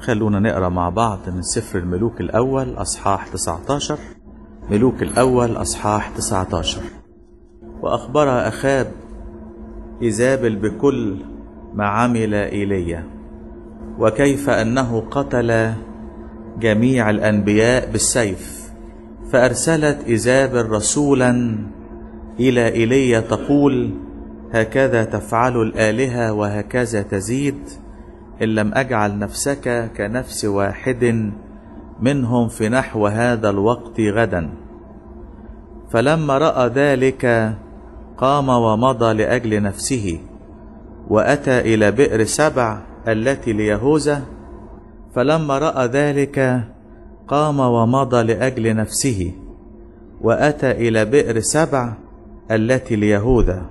خلونا نقرا مع بعض من سفر الملوك الأول أصحاح 19 ملوك الأول أصحاح 19 وأخبر أخاب إيزابل بكل ما عمل إيليا وكيف أنه قتل جميع الأنبياء بالسيف فأرسلت إيزابل رسولا إلى إيليا تقول هكذا تفعل الآلهة وهكذا تزيد إن لم أجعل نفسك كنفس واحد منهم في نحو هذا الوقت غدا فلما رأى ذلك قام ومضى لأجل نفسه وأتى إلى بئر سبع التي ليهوذا فلما رأى ذلك قام ومضى لأجل نفسه وأتى إلى بئر سبع التي ليهوذا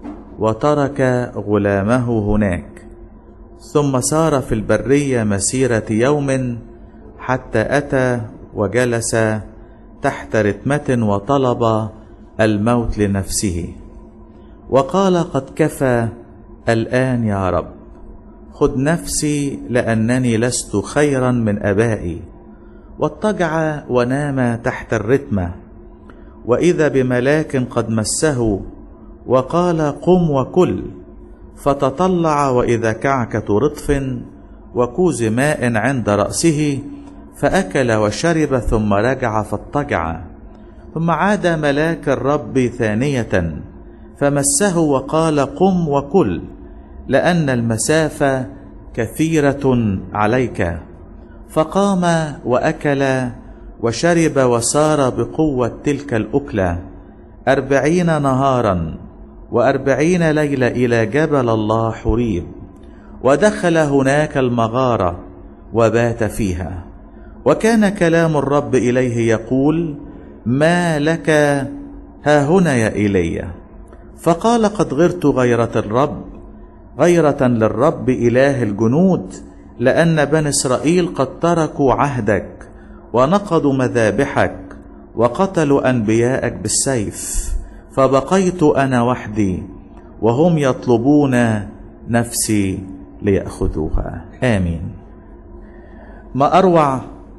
وترك غلامه هناك ثم سار في البرية مسيرة يوم حتى أتى وجلس تحت رتمة وطلب الموت لنفسه وقال قد كفى الآن يا رب خذ نفسي لأنني لست خيرا من أبائي واضطجع ونام تحت الرتمة وإذا بملاك قد مسه وقال قم وكل فتطلع وإذا كعكة رطف وكوز ماء عند رأسه فأكل وشرب ثم رجع فاضطجع ثم عاد ملاك الرب ثانية فمسه وقال قم وكل لأن المسافة كثيرة عليك فقام وأكل وشرب وسار بقوة تلك الأكلة أربعين نهارا وأربعين ليلة إلى جبل الله حريب ودخل هناك المغارة وبات فيها وكان كلام الرب إليه يقول ما لك ها هنا يا إيليا فقال قد غرت غيرة الرب غيرة للرب إله الجنود لأن بني إسرائيل قد تركوا عهدك ونقضوا مذابحك وقتلوا أنبياءك بالسيف فبقيت أنا وحدي وهم يطلبون نفسي ليأخذوها آمين ما أروع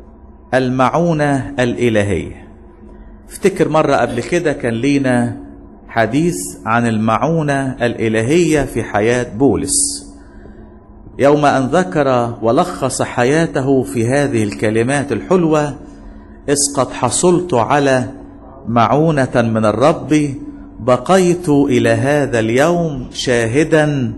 المعونة الإلهية افتكر مرة قبل كده كان لينا حديث عن المعونة الإلهية في حياة بولس يوم أن ذكر ولخص حياته في هذه الكلمات الحلوة إذ قد حصلت على معونة من الرب بقيت إلى هذا اليوم شاهدا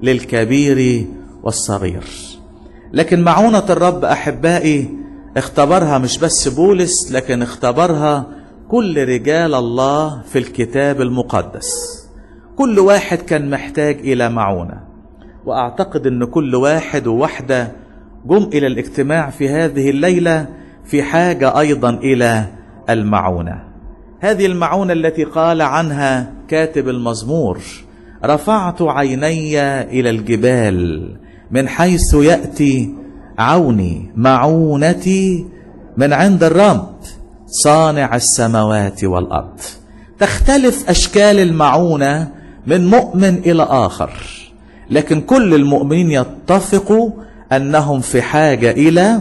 للكبير والصغير لكن معونة الرب أحبائي اختبرها مش بس بولس لكن اختبرها كل رجال الله في الكتاب المقدس كل واحد كان محتاج إلى معونة وأعتقد أن كل واحد وواحدة جم إلى الاجتماع في هذه الليلة في حاجة أيضا إلى المعونة هذه المعونة التي قال عنها كاتب المزمور رفعت عيني إلى الجبال من حيث يأتي عوني معونتي من عند الرب صانع السماوات والأرض تختلف أشكال المعونة من مؤمن إلى آخر لكن كل المؤمنين يتفقوا أنهم في حاجة إلى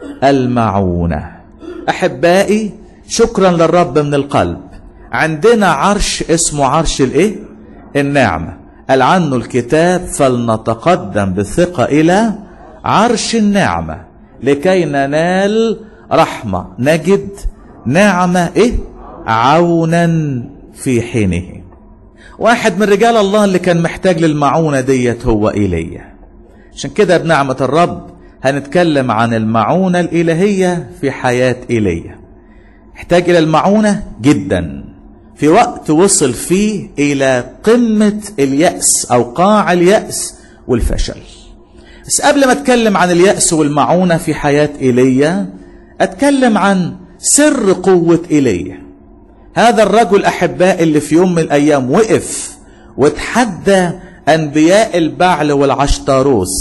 المعونة أحبائي شكرا للرب من القلب عندنا عرش اسمه عرش الايه النعمة قال عنه الكتاب فلنتقدم بثقة إلى عرش النعمة لكي ننال رحمة نجد نعمة إيه عونا في حينه واحد من رجال الله اللي كان محتاج للمعونة ديت هو إيليا عشان كده بنعمة الرب هنتكلم عن المعونة الإلهية في حياة إيليا احتاج إلى المعونة جدا في وقت وصل فيه إلى قمة اليأس أو قاع اليأس والفشل بس قبل ما أتكلم عن اليأس والمعونة في حياة إيليا أتكلم عن سر قوة إيليا هذا الرجل أحباء اللي في يوم من الأيام وقف وتحدى أنبياء البعل والعشتاروس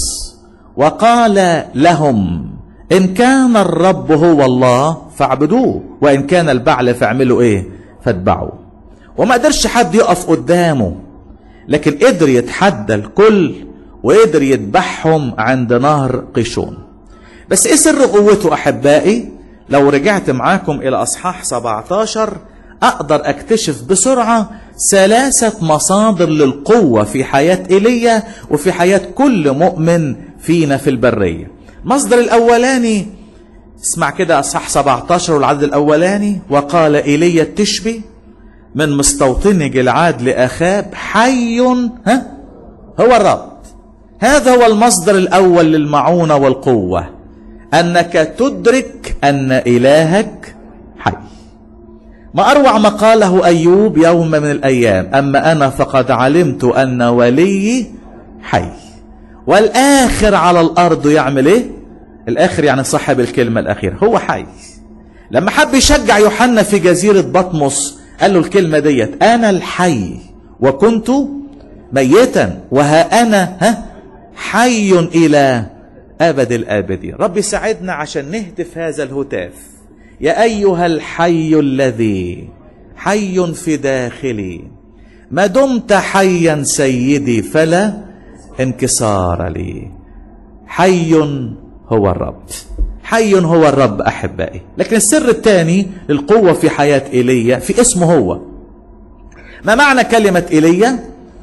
وقال لهم إن كان الرب هو الله فاعبدوه وإن كان البعل فاعملوا إيه فاتبعوا وما قدرش حد يقف قدامه لكن قدر يتحدى الكل وقدر يذبحهم عند نهر قيشون بس ايه سر قوته احبائي لو رجعت معاكم الى اصحاح 17 اقدر اكتشف بسرعة ثلاثة مصادر للقوة في حياة ايليا وفي حياة كل مؤمن فينا في البرية المصدر الاولاني اسمع كده اصحاح 17 والعدد الاولاني وقال ايليا التشبي من مستوطن جلعاد لاخاب حي ها هو الرب هذا هو المصدر الاول للمعونه والقوه انك تدرك ان الهك حي ما اروع ما قاله ايوب يوم من الايام اما انا فقد علمت ان وليي حي والاخر على الارض يعمل ايه الاخر يعني صاحب الكلمه الاخيره هو حي لما حب يشجع يوحنا في جزيره بطمس قال له الكلمه ديت انا الحي وكنت ميتا وها انا ها حي الى ابد الابدين رب يساعدنا عشان نهتف هذا الهتاف يا ايها الحي الذي حي في داخلي ما دمت حيا سيدي فلا انكسار لي حي هو الرب حي هو الرب احبائي لكن السر الثاني للقوه في حياه ايليا في اسمه هو ما معنى كلمه ايليا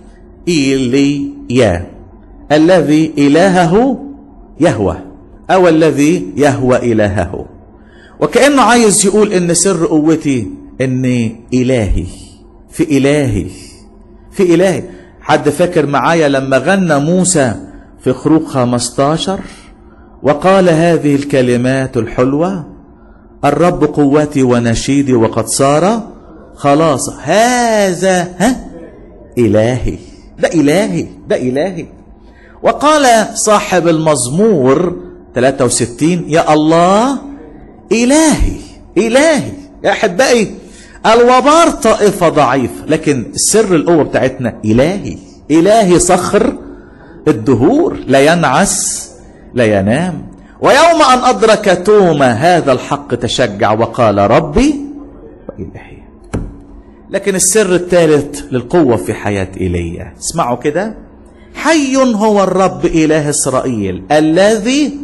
ايليا الذي الهه يهوى او الذي يهوى الهه وكانه عايز يقول ان سر قوتي ان الهي في الهي في الهي حد فاكر معايا لما غنى موسى في خروج 15 وقال هذه الكلمات الحلوة الرب قوتي ونشيدي وقد صار خلاص هذا ها إلهي ده إلهي ده إلهي وقال صاحب المزمور 63 يا الله إلهي إلهي يا أحبائي الوبار طائفة ضعيفة لكن سر القوة بتاعتنا إلهي إلهي صخر الدهور لا ينعس لا ينام ويوم أن أدرك توما هذا الحق تشجع وقال ربي وإلهي لكن السر الثالث للقوة في حياة إيليا اسمعوا كده حي هو الرب إله إسرائيل الذي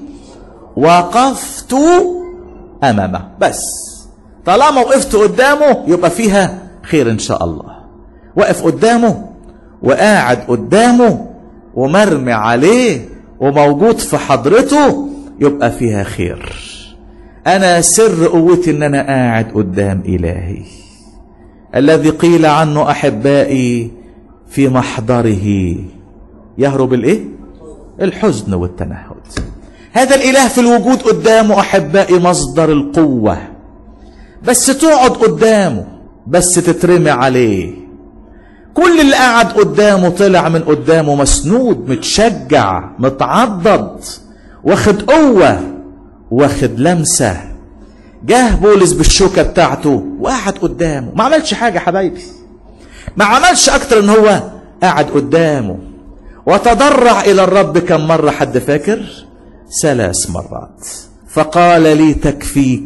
وقفت أمامه بس طالما وقفت قدامه يبقى فيها خير إن شاء الله وقف قدامه وقاعد قدامه ومرمي عليه وموجود في حضرته يبقى فيها خير انا سر قوتي ان انا قاعد قدام الهي الذي قيل عنه احبائي في محضره يهرب الايه الحزن والتنهد هذا الاله في الوجود قدامه احبائي مصدر القوه بس تقعد قدامه بس تترمي عليه كل اللي قاعد قدامه طلع من قدامه مسنود متشجع متعضد واخد قوة واخد لمسة جاه بولس بالشوكة بتاعته وقعد قدامه ما عملش حاجة حبايبي ما عملش اكتر ان هو قاعد قدامه وتضرع الى الرب كم مرة حد فاكر ثلاث مرات فقال لي تكفيك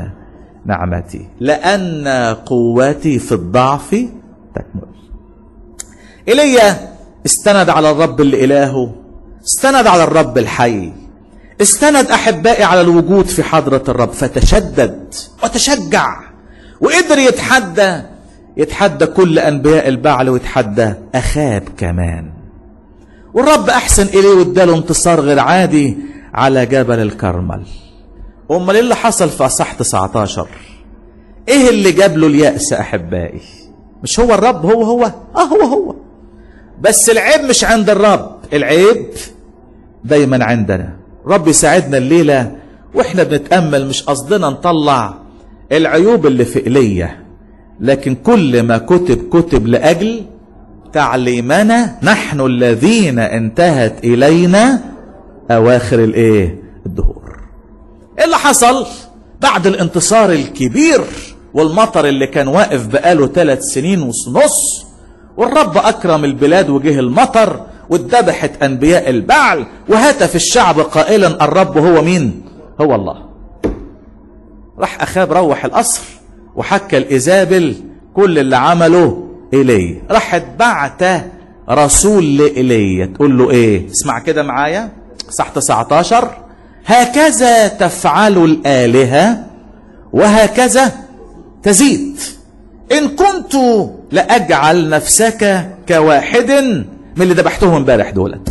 نعمتي لأن قوتي في الضعف تكمل ايليا استند على الرب اللي الهه استند على الرب الحي استند احبائي على الوجود في حضره الرب فتشدد وتشجع وقدر يتحدى يتحدى كل انبياء البعل ويتحدى اخاب كمان والرب احسن اليه واداله انتصار غير عادي على جبل الكرمل امال ايه اللي حصل في اصح 19 ايه اللي جاب له الياس احبائي مش هو الرب هو هو اه هو هو بس العيب مش عند الرب العيب دايما عندنا رب يساعدنا الليلة واحنا بنتأمل مش قصدنا نطلع العيوب اللي في ايليا لكن كل ما كتب كتب لأجل تعليمنا نحن الذين انتهت إلينا أواخر الإيه الدهور إيه اللي حصل بعد الانتصار الكبير والمطر اللي كان واقف بقاله ثلاث سنين ونص والرب أكرم البلاد وجه المطر واتذبحت أنبياء البعل وهتف الشعب قائلا الرب هو مين هو الله راح أخاب روح القصر وحكى الإيزابل كل اللي عمله إلي راحت بعت رسول لإيليا تقول له إيه اسمع كده معايا صح 19 هكذا تفعل الآلهة وهكذا تزيد إن كنت لأجعل نفسك كواحد من اللي ذبحتهم امبارح دولت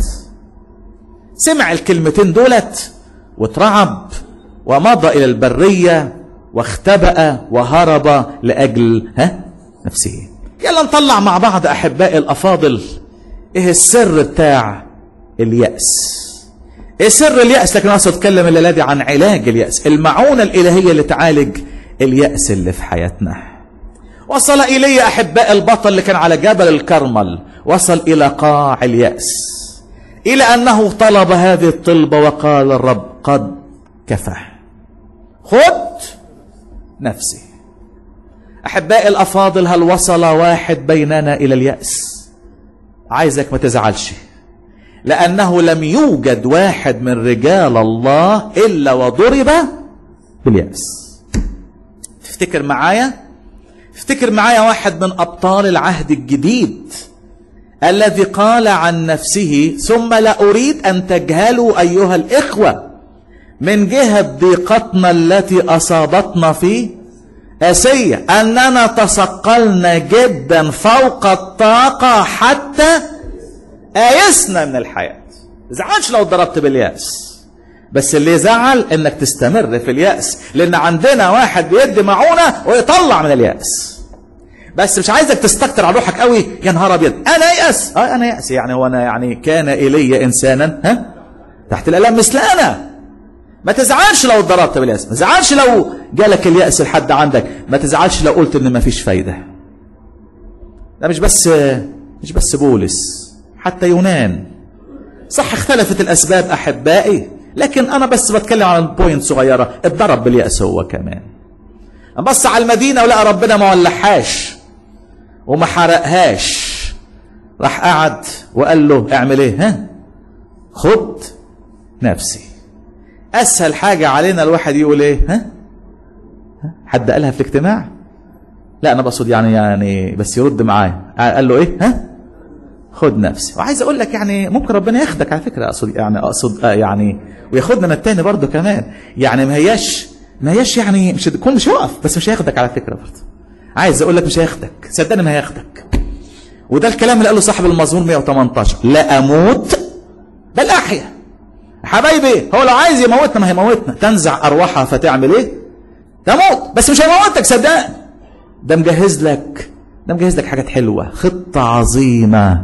سمع الكلمتين دولت واترعب ومضى إلى البرية واختبأ وهرب لأجل ها نفسه يلا نطلع مع بعض أحبائي الأفاضل إيه السر بتاع اليأس إيه سر اليأس لكن أقصد أتكلم الليلة دي عن علاج اليأس المعونة الإلهية اللي تعالج اليأس اللي في حياتنا وصل إلي أحباء البطل اللي كان على جبل الكرمل وصل إلى قاع اليأس إلى أنه طلب هذه الطلبة وقال الرب قد كفى خد نفسي أحبائي الأفاضل هل وصل واحد بيننا إلى اليأس عايزك ما تزعلش لأنه لم يوجد واحد من رجال الله إلا وضرب باليأس تفتكر معايا افتكر معايا واحد من أبطال العهد الجديد الذي قال عن نفسه ثم لا أريد أن تجهلوا أيها الإخوة من جهة ضيقتنا التي أصابتنا في آسيا أننا تثقلنا جدا فوق الطاقة حتى آيسنا من الحياة زعلش لو ضربت باليأس بس اللي يزعل انك تستمر في اليأس لان عندنا واحد بيدي معونة ويطلع من اليأس بس مش عايزك تستكتر على روحك قوي يا نهار ابيض انا يأس اه انا يأس يعني هو انا يعني كان الي انسانا ها تحت الالام مثل انا ما تزعلش لو اتضربت باليأس ما تزعلش لو جالك اليأس لحد عندك ما تزعلش لو قلت ان ما فيش فايدة ده مش بس مش بس بولس حتى يونان صح اختلفت الاسباب احبائي لكن انا بس بتكلم عن بوينت صغيره اتضرب بالياس هو كمان بص على المدينه ولقى ربنا ما ولعهاش وما حرقهاش راح قعد وقال له اعمل ايه ها خد نفسي اسهل حاجه علينا الواحد يقول ايه ها حد قالها في الاجتماع لا انا بقصد يعني يعني بس يرد معايا قال له ايه ها خد نفسي وعايز اقول لك يعني ممكن ربنا ياخدك على فكره اقصد يعني اقصد آه يعني وياخدنا من التاني برضه كمان يعني ما هياش ما هياش يعني مش تكون مش هيقف بس مش هياخدك على فكره برضه عايز اقول لك مش هياخدك صدقني ما هياخدك وده الكلام اللي قاله صاحب المزمور 118 لا اموت بل احيا حبايبي هو لو عايز يموتنا ما هيموتنا تنزع ارواحها فتعمل ايه تموت بس مش هيموتك صدقني ده مجهز لك ده مجهز لك حاجات حلوه خطه عظيمه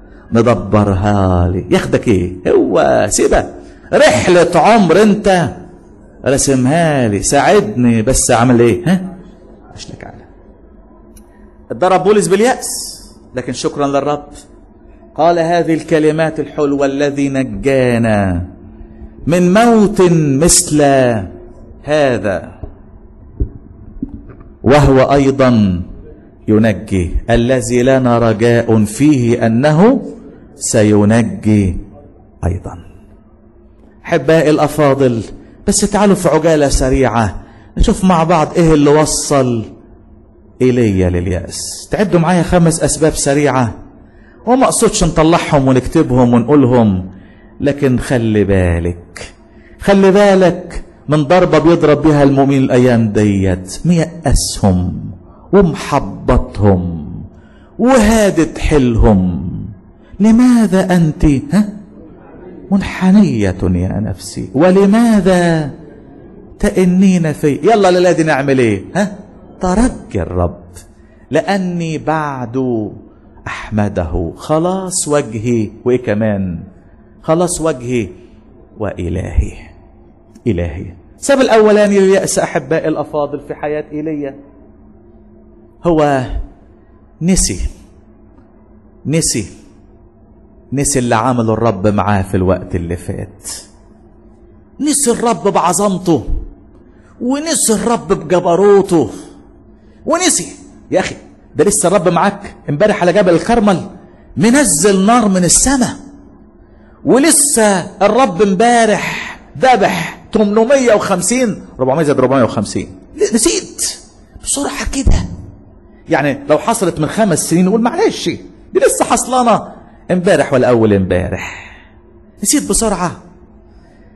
ندبرها لي ياخدك ايه هو سيبها رحلة عمر انت رسمها لي ساعدني بس اعمل ايه ها اشلك على اتضرب بولس باليأس لكن شكرا للرب قال هذه الكلمات الحلوة الذي نجانا من موت مثل هذا وهو ايضا ينجي الذي لنا رجاء فيه انه سينجي ايضا احبائي الافاضل بس تعالوا في عجاله سريعه نشوف مع بعض ايه اللي وصل ايليا للياس تعدوا معايا خمس اسباب سريعه وما اقصدش نطلعهم ونكتبهم ونقولهم لكن خلي بالك خلي بالك من ضربه بيضرب بها المؤمنين الايام ديت ميأسهم ومحبطهم وهادت حيلهم لماذا أنت ها منحنية يا نفسي ولماذا تئنين في يلا للادي نعمل ايه ها ترجي الرب لأني بعد أحمده خلاص وجهي وإيه كمان خلاص وجهي وإلهي إلهي السبب الأولاني لليأس أحباء الأفاضل في حياة إيليا هو نسي نسي نسي اللي عمله الرب معاه في الوقت اللي فات نسي الرب بعظمته ونسي الرب بجبروته ونسي يا اخي ده لسه الرب معاك امبارح على جبل الكرمل منزل نار من السماء ولسه الرب امبارح ذبح 850 400 زائد 450 نسيت بسرعه كده يعني لو حصلت من خمس سنين نقول معلش دي لسه حصلانه امبارح ولا اول امبارح نسيت بسرعه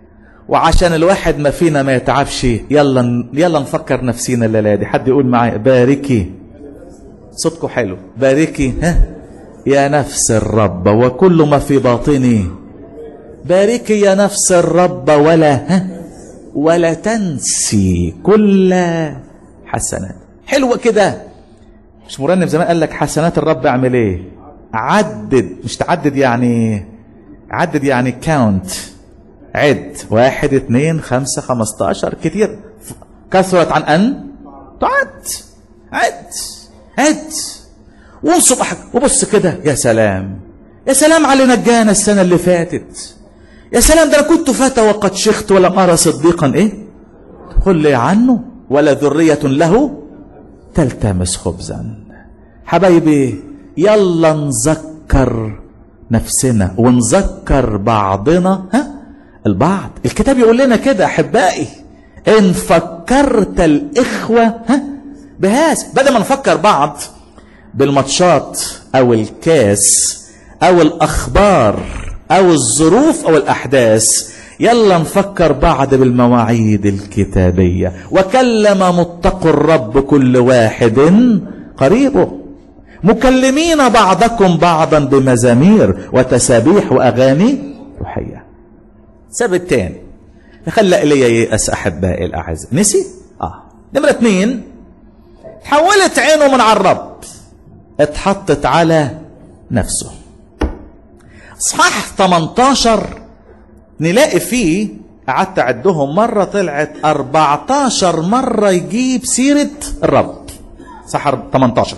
وعشان الواحد ما فينا ما يتعبش يلا يلا نفكر نفسينا الليله دي حد يقول معايا باركي صوتكم حلو باركي ها يا نفس الرب وكل ما في باطني باركي يا نفس الرب ولا ها ولا تنسي كل حسنات حلوة كده مش مرنم زمان قال لك حسنات الرب اعمل ايه عدد مش تعدد يعني عدد يعني كاونت عد واحد اثنين خمسة خمستاشر كتير كثرت عن أن تعد عد عد وانصب وبص كده يا سلام يا سلام على نجانا السنة اللي فاتت يا سلام ده انا كنت فتى وقد شخت ولم ارى صديقا ايه قل لي عنه ولا ذرية له تلتمس خبزا حبايبي يلا نذكر نفسنا ونذكر بعضنا ها البعض الكتاب يقول لنا كده احبائي ان فكرت الاخوة ها بهذا بدل ما نفكر بعض بالماتشات او الكاس او الاخبار او الظروف او الاحداث يلا نفكر بعض بالمواعيد الكتابية وكلم متقوا الرب كل واحد قريبه مكلمين بعضكم بعضا بمزامير وتسابيح واغاني روحيه سبب تاني خلى إلي ييأس أحبائي الأعزاء نسي؟ آه نمرة اثنين حولت عينه من على الرب اتحطت على نفسه صح 18 نلاقي فيه قعدت أعدهم مرة طلعت 14 مرة يجيب سيرة الرب صح 18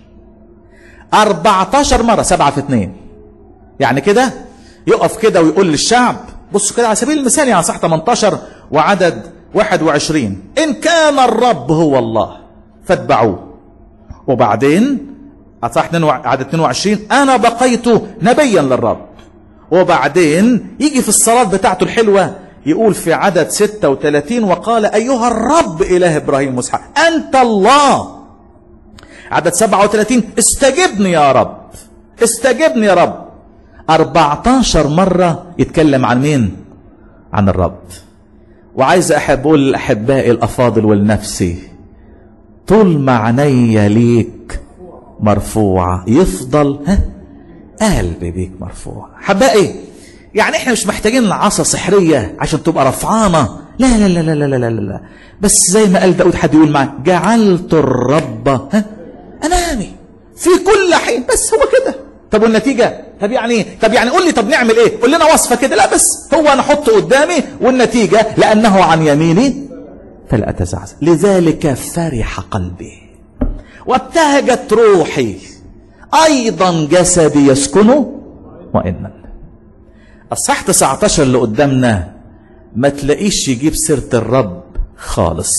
14 مرة سبعة في اثنين يعني كده يقف كده ويقول للشعب بصوا كده على سبيل المثال يعني صح 18 وعدد 21 إن كان الرب هو الله فاتبعوه وبعدين صح عدد 22 أنا بقيت نبيا للرب وبعدين يجي في الصلاة بتاعته الحلوة يقول في عدد 36 وقال أيها الرب إله إبراهيم وإسحاق أنت الله عدد 37 استجبني يا رب استجبني يا رب 14 مرة يتكلم عن مين عن الرب وعايز أحب أقول لأحبائي الأفاضل والنفسي طول ما عيني ليك مرفوعة يفضل ها قلبي بيك مرفوع حبائي يعني احنا مش محتاجين عصا سحرية عشان تبقى رفعانة لا لا لا لا لا لا لا, لا. بس زي ما قال داود حد يقول معاه جعلت الرب ها أمامي في كل حين بس هو كده طب والنتيجة طب يعني طب يعني قول لي طب نعمل ايه قول لنا وصفة كده لا بس هو انا احطه قدامي والنتيجة لانه عن يميني فلا اتزعزع لذلك فرح قلبي وابتهجت روحي ايضا جسدي يسكن مؤمنا الصح 19 اللي قدامنا ما تلاقيش يجيب سيرة الرب خالص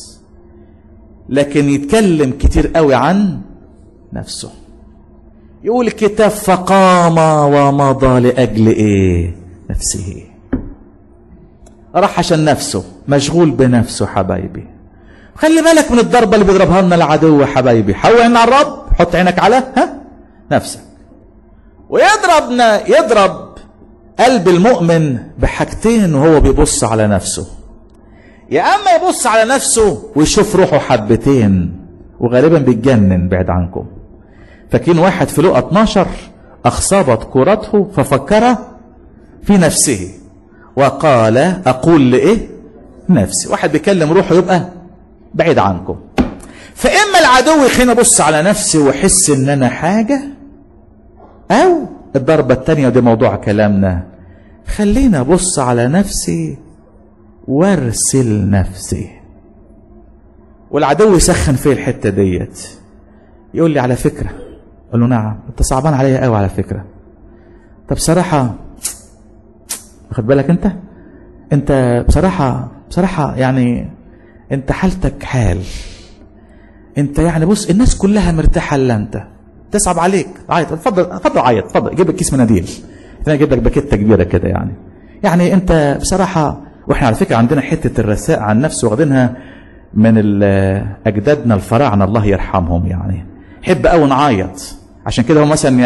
لكن يتكلم كتير قوي عن نفسه يقول الكتاب فقام ومضى لأجل إيه نفسه راح عشان نفسه مشغول بنفسه حبايبي خلي بالك من الضربة اللي بيضربها لنا العدو حبايبي حول عين على الرب حط عينك على ها نفسك ويضربنا يضرب قلب المؤمن بحاجتين وهو بيبص على نفسه يا اما يبص على نفسه ويشوف روحه حبتين وغالبا بيتجنن بعد عنكم فكين واحد في لقى 12 أخصبت كرته ففكر في نفسه وقال أقول لإيه نفسي واحد بيكلم روحه يبقى بعيد عنكم فإما العدو يخليني أبص على نفسي وأحس إن أنا حاجة أو الضربة التانية ودي موضوع كلامنا خلينا أبص على نفسي وارسل نفسي والعدو يسخن في الحتة ديت يقول لي على فكرة قال له نعم انت صعبان عليا قوي على فكرة طب بصراحة واخد بالك انت انت بصراحة بصراحة يعني انت حالتك حال انت يعني بص الناس كلها مرتاحة الا انت تصعب عليك عيط اتفضل اتفضل عيط اتفضل جيب لك كيس مناديل انا اجيب لك باكيته كبيره كده يعني يعني انت بصراحه واحنا على فكره عندنا حته الرثاء عن نفس واخدينها من اجدادنا الفراعنه الله يرحمهم يعني حب قوي نعيط عشان كده هم مثلا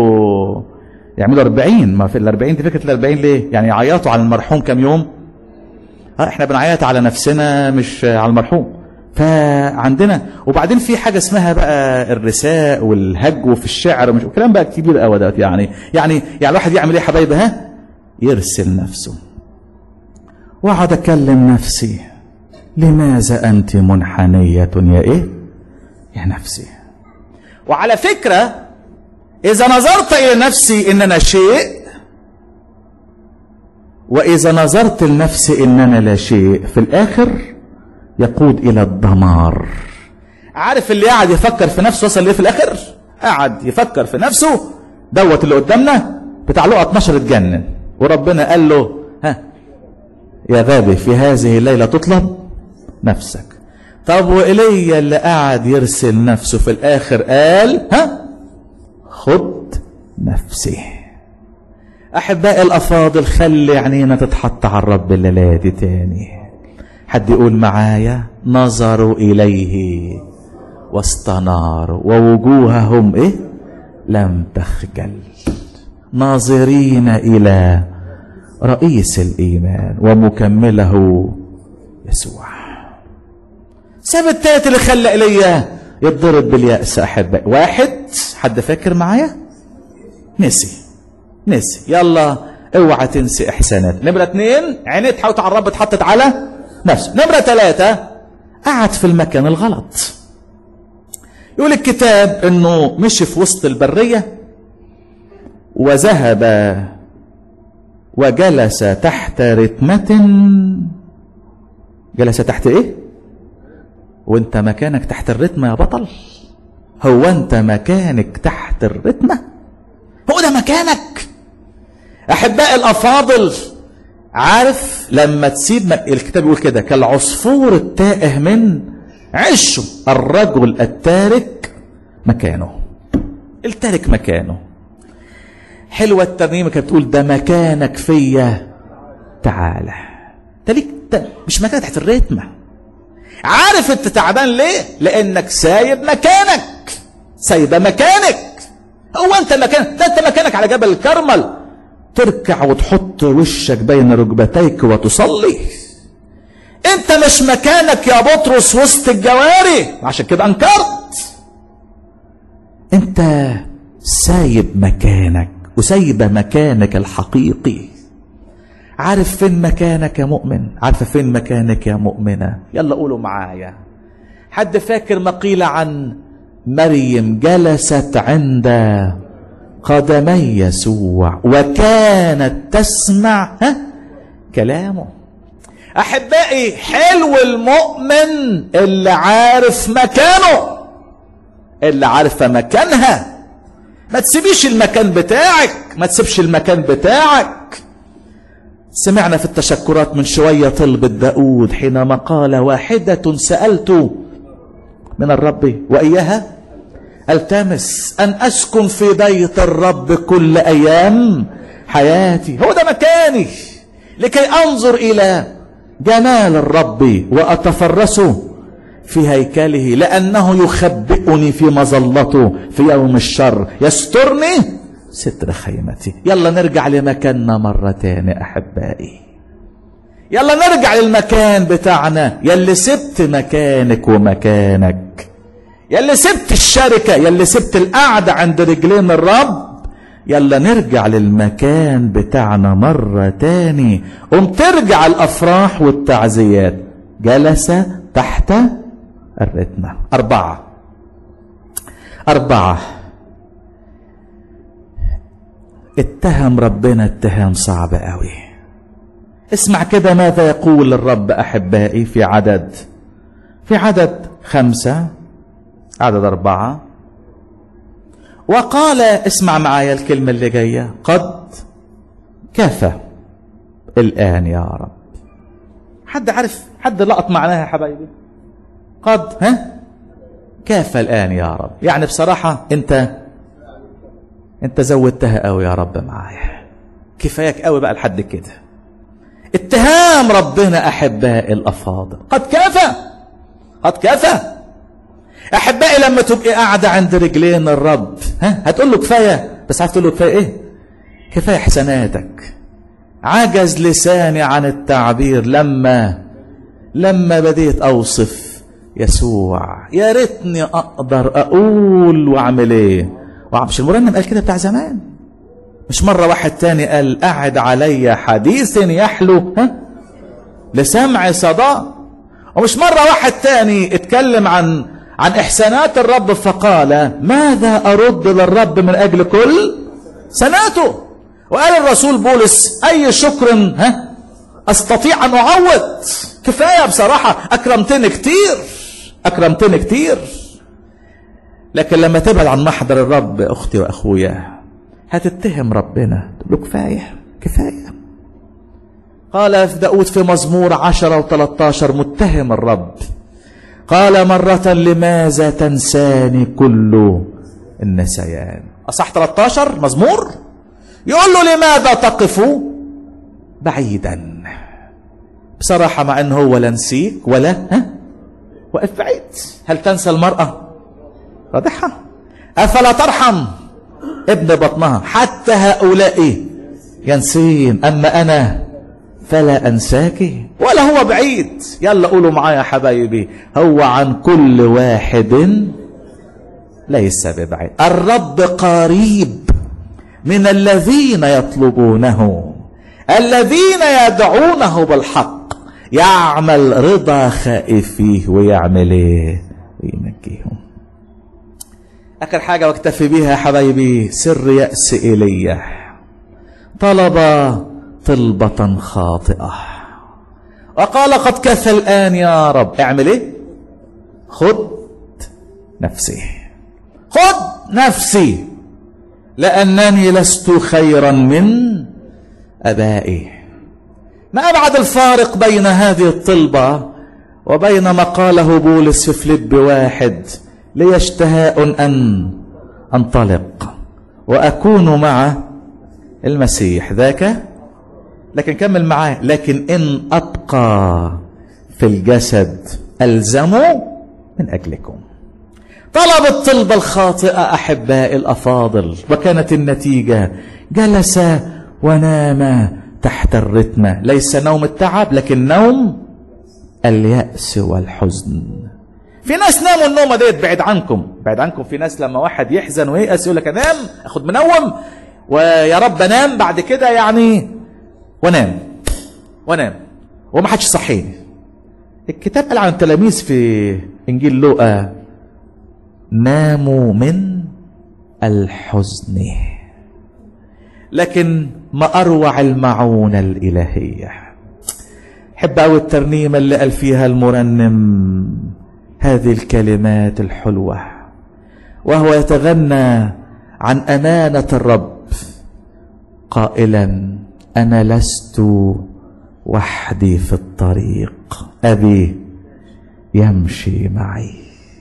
يعملوا يعملوا 40 ما في ال 40 دي فكره ال 40 ليه؟ يعني يعيطوا على المرحوم كام يوم؟ اه احنا بنعيط على نفسنا مش على المرحوم فعندنا وبعدين في حاجه اسمها بقى الرساء والهجو في الشعر مش وكلام بقى كبير قوي ده يعني يعني يعني الواحد يعمل ايه يا حبايبي ها يرسل نفسه واقعد اكلم نفسي لماذا انت منحنيه يا ايه يا نفسي وعلى فكره اذا نظرت الى نفسي ان انا شيء واذا نظرت لنفسي ان انا لا شيء في الاخر يقود الى الدمار عارف اللي قاعد يفكر في نفسه وصل ليه في الاخر قاعد يفكر في نفسه دوت اللي قدامنا بتاع لقى 12 اتجنن وربنا قال له ها يا غابي في هذه الليلة تطلب نفسك طب وإيليا اللي قاعد يرسل نفسه في الآخر قال ها خد نفسي أحبائي الأفاضل خلي عينينا تتحط على الرب الليلة دي تاني حد يقول معايا نظروا إليه واستناروا ووجوههم إيه لم تخجل ناظرين إلى رئيس الإيمان ومكمله يسوع سبب التالت اللي خلى إيليا يتضرب باليأس أحبائي واحد حد فاكر معايا نسي نسي يلا اوعى تنسي احسانات نمرة اتنين عينيه تحاول على الرب اتحطت على نفسه نمرة ثلاثة قعد في المكان الغلط يقول الكتاب انه مشي في وسط البرية وذهب وجلس تحت رتمة جلس تحت ايه وانت مكانك تحت الرتمة يا بطل هو انت مكانك تحت الرتمة هو ده مكانك احبائي الافاضل عارف لما تسيب مك... الكتاب يقول كده كالعصفور التائه من عشه الرجل التارك مكانه التارك مكانه حلوة الترنيمة كانت بتقول ده مكانك فيا تعالى ده ليك ده مش مكانك تحت الريتمة عارف انت تعبان ليه لانك سايب مكانك سايب مكانك هو انت مكان ده انت مكانك على جبل الكرمل تركع وتحط وشك بين ركبتيك وتصلي انت مش مكانك يا بطرس وسط الجواري عشان كده انكرت انت سايب مكانك وسايب مكانك الحقيقي عارف فين مكانك يا مؤمن عارفه فين مكانك يا مؤمنه يلا قولوا معايا حد فاكر ما قيل عن مريم جلست عند قدمي يسوع وكانت تسمع ها كلامه احبائي حلو المؤمن اللي عارف مكانه اللي عارفه مكانها ما تسيبيش المكان بتاعك ما تسيبش المكان بتاعك سمعنا في التشكرات من شوية طلبة داود حينما قال واحدة سألت من الرب وإياها التمس أن أسكن في بيت الرب كل أيام حياتي هو ده مكاني لكي أنظر إلى جمال الرب وأتفرس في هيكله لأنه يخبئني في مظلته في يوم الشر يسترني ستر خيمتي يلا نرجع لمكاننا مرة تاني أحبائي يلا نرجع للمكان بتاعنا يلي سبت مكانك ومكانك يلي سبت الشركة يلي سبت القعدة عند رجلين الرب يلا نرجع للمكان بتاعنا مرة تاني قم ترجع الأفراح والتعزيات جلس تحت الرتمة أربعة أربعة اتهم ربنا اتهام صعب قوي اسمع كده ماذا يقول الرب أحبائي في عدد في عدد خمسة عدد أربعة وقال اسمع معايا الكلمة اللي جاية قد كفى الآن يا رب حد عارف حد لقط معناها يا حبايبي قد ها كافى الآن يا رب يعني بصراحة أنت أنت زودتها قوي يا رب معايا كفايك قوي بقى لحد كده اتهام ربنا أحباء الأفاضل قد كفى قد كفى أحبائي لما تبقي قاعدة عند رجلين الرب ها هتقول له كفاية بس عارف تقول له كفاية إيه كفاية حسناتك عجز لساني عن التعبير لما لما بديت اوصف يسوع يا ريتني اقدر اقول واعمل ايه ومش المرنم قال كده بتاع زمان مش مرة واحد تاني قال قعد علي حديث يحلو ها لسمع صدى ومش مرة واحد تاني اتكلم عن عن إحسانات الرب فقال ماذا أرد للرب من أجل كل سناته وقال الرسول بولس أي شكر ها أستطيع أن أعوض كفاية بصراحة أكرمتني كتير أكرمتني كتير لكن لما تبعد عن محضر الرب أختي وأخويا هتتهم ربنا تقول له كفاية كفاية قال في داود في مزمور عشرة وثلاثة متهم الرب قال مرة لماذا تنساني كل النسيان أصح 13 مزمور يقول له لماذا تقف بعيدا بصراحة مع أنه هو لا نسيك ولا ها وقف بعيد هل تنسى المرأة رضحها أفلا ترحم ابن بطنها حتى هؤلاء ينسين أما أنا فلا أنساك ولا هو بعيد يلا قولوا معايا يا حبايبي هو عن كل واحد ليس ببعيد الرب قريب من الذين يطلبونه الذين يدعونه بالحق يعمل رضا خائفيه ويعمل ايه وينجيهم اخر حاجه واكتفي بيها يا حبايبي سر ياس ايليا طلب طلبه خاطئه وقال قد كفى الان يا رب اعمل ايه خد نفسي خد نفسي لانني لست خيرا من ابائي ما ابعد الفارق بين هذه الطلبه وبين ما قاله بولس في فليب واحد لي اشتهاء ان انطلق واكون مع المسيح ذاك لكن كمل معاه لكن ان ابقى في الجسد الزموا من اجلكم طلب الطلبة الخاطئة أحبائي الأفاضل وكانت النتيجة جلس ونام تحت الرتمة ليس نوم التعب لكن نوم اليأس والحزن في ناس ناموا النومة ديت بعيد عنكم بعيد عنكم في ناس لما واحد يحزن وييأس يقول لك انام اخد منوم ويا رب انام بعد كده يعني وانام وانام وما حدش صحيني الكتاب قال عن التلاميذ في انجيل لوقا ناموا من الحزن لكن ما اروع المعونه الالهيه حب قوي الترنيمه اللي قال فيها المرنم هذه الكلمات الحلوه وهو يتغنى عن امانه الرب قائلا انا لست وحدي في الطريق ابي يمشي معي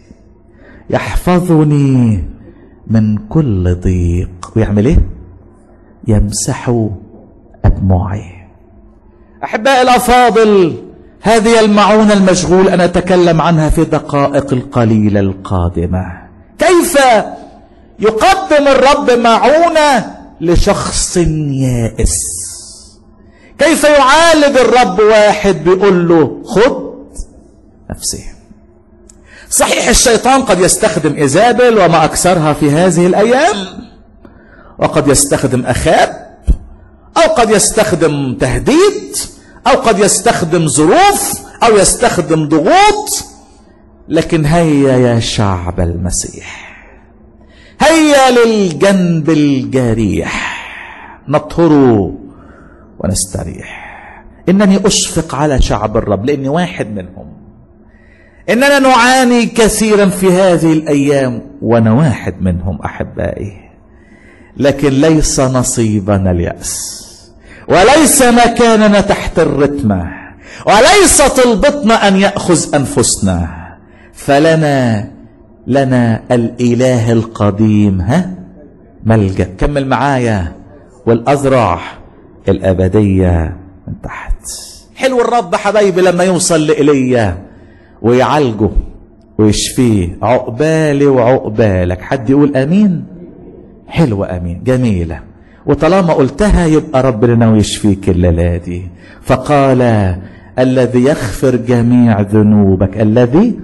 يحفظني من كل ضيق ويعمل ايه يمسح أدمعي أحبائي الأفاضل هذه المعونة المشغول أنا أتكلم عنها في دقائق القليلة القادمة كيف يقدم الرب معونة لشخص يائس كيف يعالج الرب واحد بيقول له خد نفسي صحيح الشيطان قد يستخدم إيزابل وما أكثرها في هذه الأيام وقد يستخدم أخاب أو قد يستخدم تهديد أو قد يستخدم ظروف أو يستخدم ضغوط لكن هيا يا شعب المسيح هيا للجنب الجريح نطهره ونستريح إنني أشفق على شعب الرب لأني واحد منهم إننا نعاني كثيرا في هذه الأيام وأنا واحد منهم أحبائي لكن ليس نصيبنا اليأس وليس مكاننا تحت الرتمة وليس طلبتنا أن يأخذ أنفسنا فلنا لنا الإله القديم ها ملجأ كمل معايا والأذرع الأبدية من تحت حلو الرب حبايبي لما يوصل لإيليا ويعالجه ويشفيه عقبالي وعقبالك حد يقول امين حلوة امين جميلة وطالما قلتها يبقى ربنا ناوي يشفيك الليلة دي فقال الذي يغفر جميع ذنوبك الذي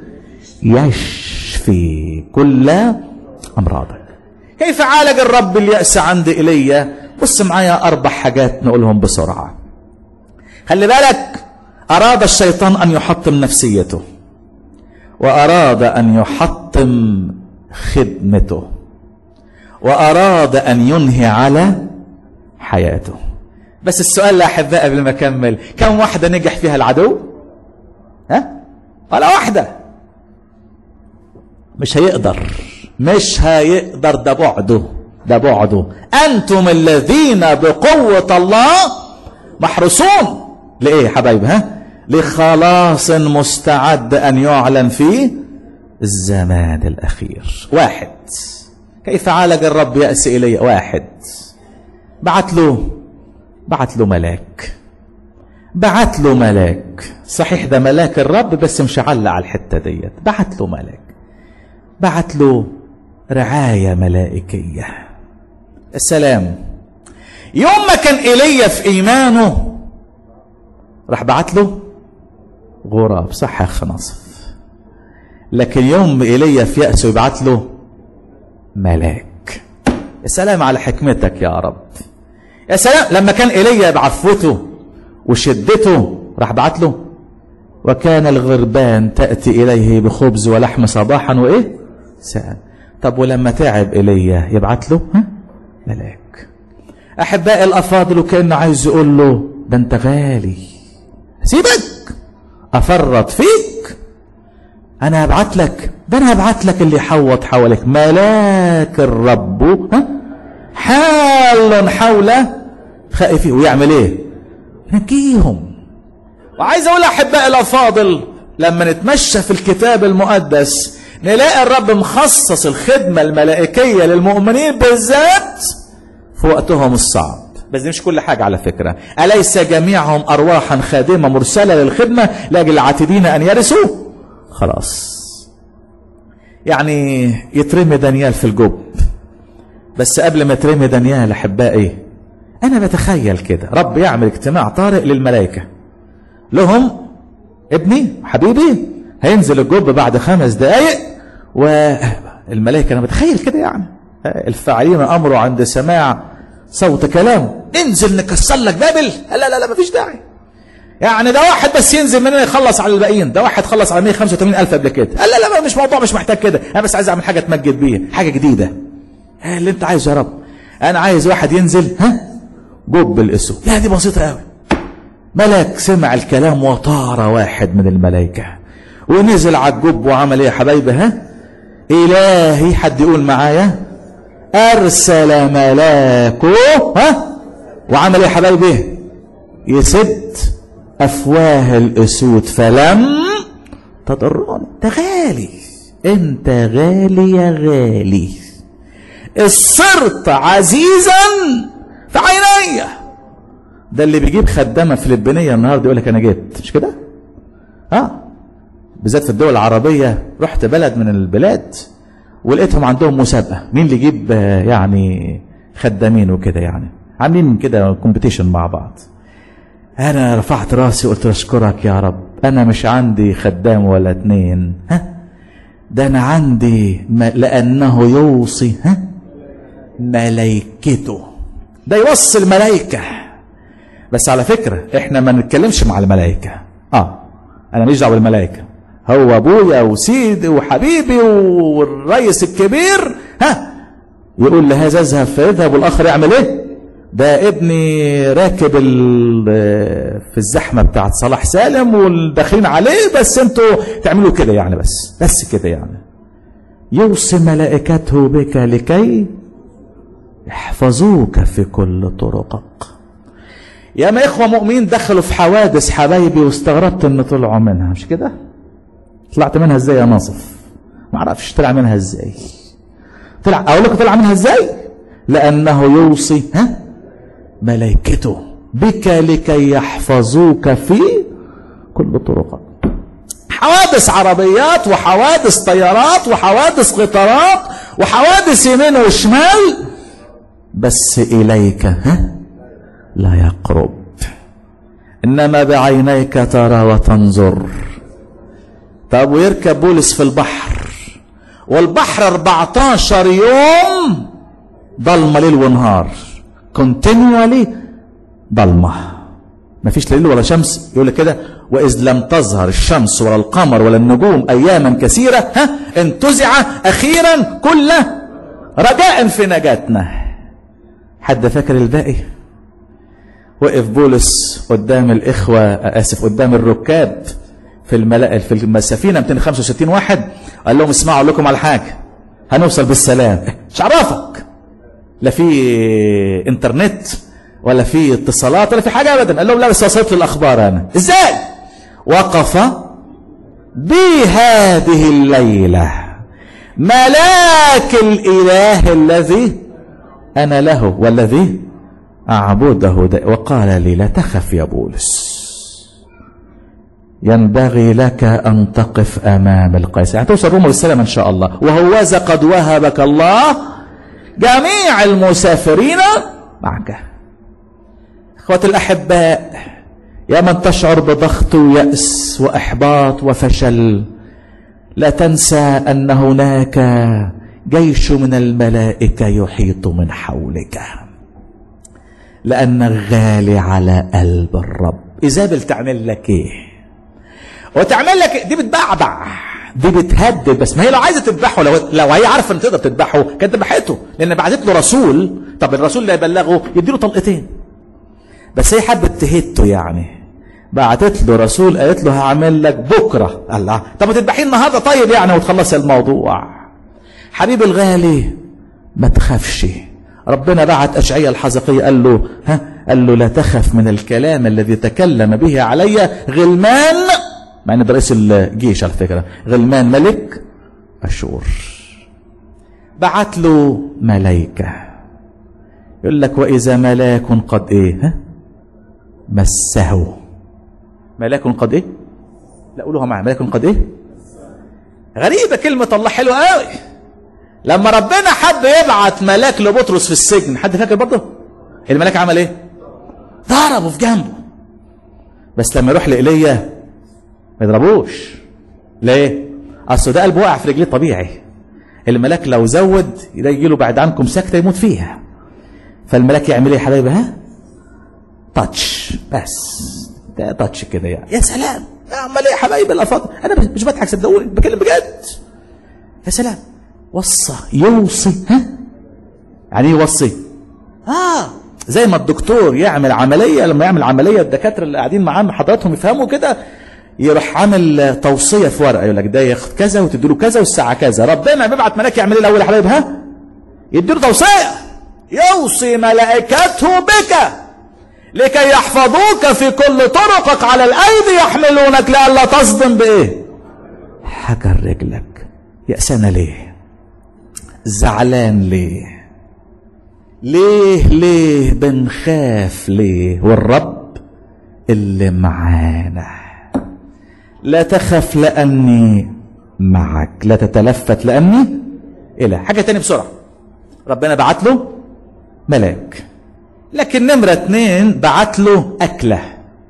يشفي كل أمراضك كيف عالج الرب اليأس عند إيليا بص معايا أربع حاجات نقولهم بسرعة خلي بالك أراد الشيطان أن يحطم نفسيته وأراد أن يحطم خدمته وأراد أن ينهي على حياته بس السؤال لا أحباء قبل ما أكمل كم واحدة نجح فيها العدو ها ولا واحدة مش هيقدر مش هيقدر ده بعده ده بعده أنتم الذين بقوة الله محروسون لإيه يا حبايب ها لخلاص مستعد أن يعلن في الزمان الأخير واحد كيف عالج الرب يأس إلي واحد بعت له بعت له ملاك بعت له ملاك صحيح ده ملاك الرب بس مش علق على الحتة ديت بعت له ملاك بعت له رعاية ملائكية السلام يوم ما كان إيليا في إيمانه راح بعت له غراب صح يا أخ ناصف لكن يوم إيليا في يأسه يبعت له ملاك يا سلام على حكمتك يا رب يا سلام لما كان إيليا بعفوته وشدته راح بعت له وكان الغربان تأتي إليه بخبز ولحم صباحا وإيه سأل طب ولما تعب إيليا يبعت له ها ملاك أحبائي الأفاضل وكأنه عايز يقول له ده أنت غالي سيبك أفرط فيك أنا هبعت لك ده أنا هبعت لك اللي يحوط حولك ملاك الرب ها حال حول خائفين ويعمل ايه ينجيهم وعايز اقول احبائي الافاضل لما نتمشى في الكتاب المقدس نلاقي الرب مخصص الخدمة الملائكية للمؤمنين بالذات في وقتهم الصعب بس دي مش كل حاجة على فكرة أليس جميعهم أرواحا خادمة مرسلة للخدمة لأجل العاتدين أن يرثوا خلاص يعني يترمي دانيال في الجب بس قبل ما ترمي دانيال أحبائي أنا بتخيل كده رب يعمل اجتماع طارئ للملائكة لهم ابني حبيبي هينزل الجب بعد خمس دقايق والملائكة أنا بتخيل كده يعني الفاعلين أمره عند سماع صوت كلامه انزل نكسر لك بابل لا لا لا مفيش داعي يعني ده واحد بس ينزل مننا يخلص على الباقيين ده واحد خلص على 185 ألف قبل كده لا لا لا مش موضوع مش محتاج كده أنا بس عايز أعمل حاجة تمجد بيها حاجة جديدة اللي أنت عايزه يا رب أنا عايز واحد ينزل ها جب الاسود لا دي بسيطة قوي ملك سمع الكلام وطار واحد من الملائكة ونزل على الجب وعمل ايه يا حبايبي ها إلهي حد يقول معايا أرسل ملاكه ها وعمل ايه يا حبايبي يسد أفواه الأسود فلم تضرني انت غالي انت غالي يا غالي صرت عزيزا في عيني ده اللي بيجيب خدامه فلبينيه النهارده يقول لك انا جبت مش كده؟ اه بالذات في الدول العربيه رحت بلد من البلاد ولقيتهم عندهم مسابقه مين اللي يجيب يعني خدامين وكده يعني عاملين كده كومبيتيشن مع بعض انا رفعت راسي قلت اشكرك يا رب انا مش عندي خدام ولا اتنين ها ده انا عندي ما لانه يوصي ها ملائكته ده يوصي الملائكة بس على فكرة احنا ما نتكلمش مع الملائكة اه انا مش دعوه بالملائكة هو ابويا وسيدي وحبيبي والريس الكبير ها يقول لهذا اذهب فيذهب والاخر يعمل ايه ده ابني راكب في الزحمة بتاعت صلاح سالم والداخلين عليه بس انتوا تعملوا كده يعني بس بس كده يعني يوصي ملائكته بك لكي يحفظوك في كل طرقك يا ما اخوه مؤمنين دخلوا في حوادث حبايبي واستغربت ان طلعوا منها مش كده طلعت منها ازاي يا ناصف ما اعرفش طلع منها ازاي طلع اقول لكم طلع منها ازاي لانه يوصي ها ملائكته بك لكي يحفظوك في كل طرقك حوادث عربيات وحوادث طيارات وحوادث قطارات وحوادث يمين وشمال بس إليك ها لا يقرب إنما بعينيك ترى وتنظر طب ويركب بولس في البحر والبحر 14 يوم ضلمة ليل ونهار continually ضلمة ما فيش ليل ولا شمس يقول لك كده وإذ لم تظهر الشمس ولا القمر ولا النجوم أياما كثيرة ها انتزع أخيرا كل رجاء في نجاتنا حد فاكر الباقي وقف بولس قدام الإخوة آسف قدام الركاب في الملا... في السفينة 265 واحد قال لهم اسمعوا لكم على حاجة هنوصل بالسلام مش عرفك لا في انترنت ولا في اتصالات ولا في حاجة أبدا قال لهم لا بس وصلت الأخبار أنا إزاي وقف بي هذه الليلة ملاك الإله الذي أنا له والذي أعبده دا وقال لي لا تخف يا بولس ينبغي لك أن تقف أمام القيس يعني توصل روما بالسلام إن شاء الله وهوذا قد وهبك الله جميع المسافرين معك اخوة الأحباء يا من تشعر بضغط ويأس وإحباط وفشل لا تنسى أن هناك جيش من الملائكة يحيط من حولك لأنك غالي على قلب الرب إيزابل تعمل لك إيه وتعمل لك دي بتبعبع دي بتهدد بس ما هي لو عايزه تذبحه لو لو هي عارفه ان تقدر تذبحه كانت ذبحته لان بعتت له رسول طب الرسول اللي يبلغه يديله طلقتين بس هي حبت تهته يعني بعتت له رسول قالت له هعمل لك بكره الله طب ما تذبحيه النهارده طيب يعني وتخلصي الموضوع حبيبي الغالي ما تخافش ربنا بعت أشعية الحزقية قال له ها قال له لا تخف من الكلام الذي تكلم به علي غلمان مع ان ده رئيس الجيش على فكرة غلمان ملك أشور بعت له ملائكة يقول لك وإذا ملاك قد إيه ها مسه ملاك قد إيه لا قولوها معي ملاك قد إيه غريبة كلمة الله حلوة قوي لما ربنا حب يبعت ملاك لبطرس في السجن حد فاكر برضه الملاك عمل ايه ضربه في جنبه بس لما يروح لإيليا ما يضربوش ليه اصل ده قلبه واقع في رجليه طبيعي الملاك لو زود ده يجي له بعد عنكم سكته يموت فيها فالملاك يعمل ايه يا حبايبي ها تاتش بس ده تاتش كده يعني يا سلام يا امال ايه يا حبايبي الافاضل انا مش بضحك صدقوني بكلم بجد يا سلام وصى يوصي ها يعني ايه يوصي اه زي ما الدكتور يعمل عمليه لما يعمل عمليه الدكاتره اللي قاعدين معاه حضراتهم يفهموا كده يروح عامل توصيه في ورقه يقول لك ده ياخد كذا وتديله كذا والساعه كذا ربنا بيبعت ملاك يعمل ايه الاول يا حبايب ها يديله توصيه يوصي ملائكته بك لكي يحفظوك في كل طرقك على الايدي يحملونك لئلا تصدم بايه حجر رجلك يأسنا ليه زعلان ليه ليه ليه بنخاف ليه والرب اللي معانا لا تخف لأني معك لا تتلفت لأني إلى حاجة تاني بسرعة ربنا بعت له ملاك لكن نمرة اتنين بعت له أكلة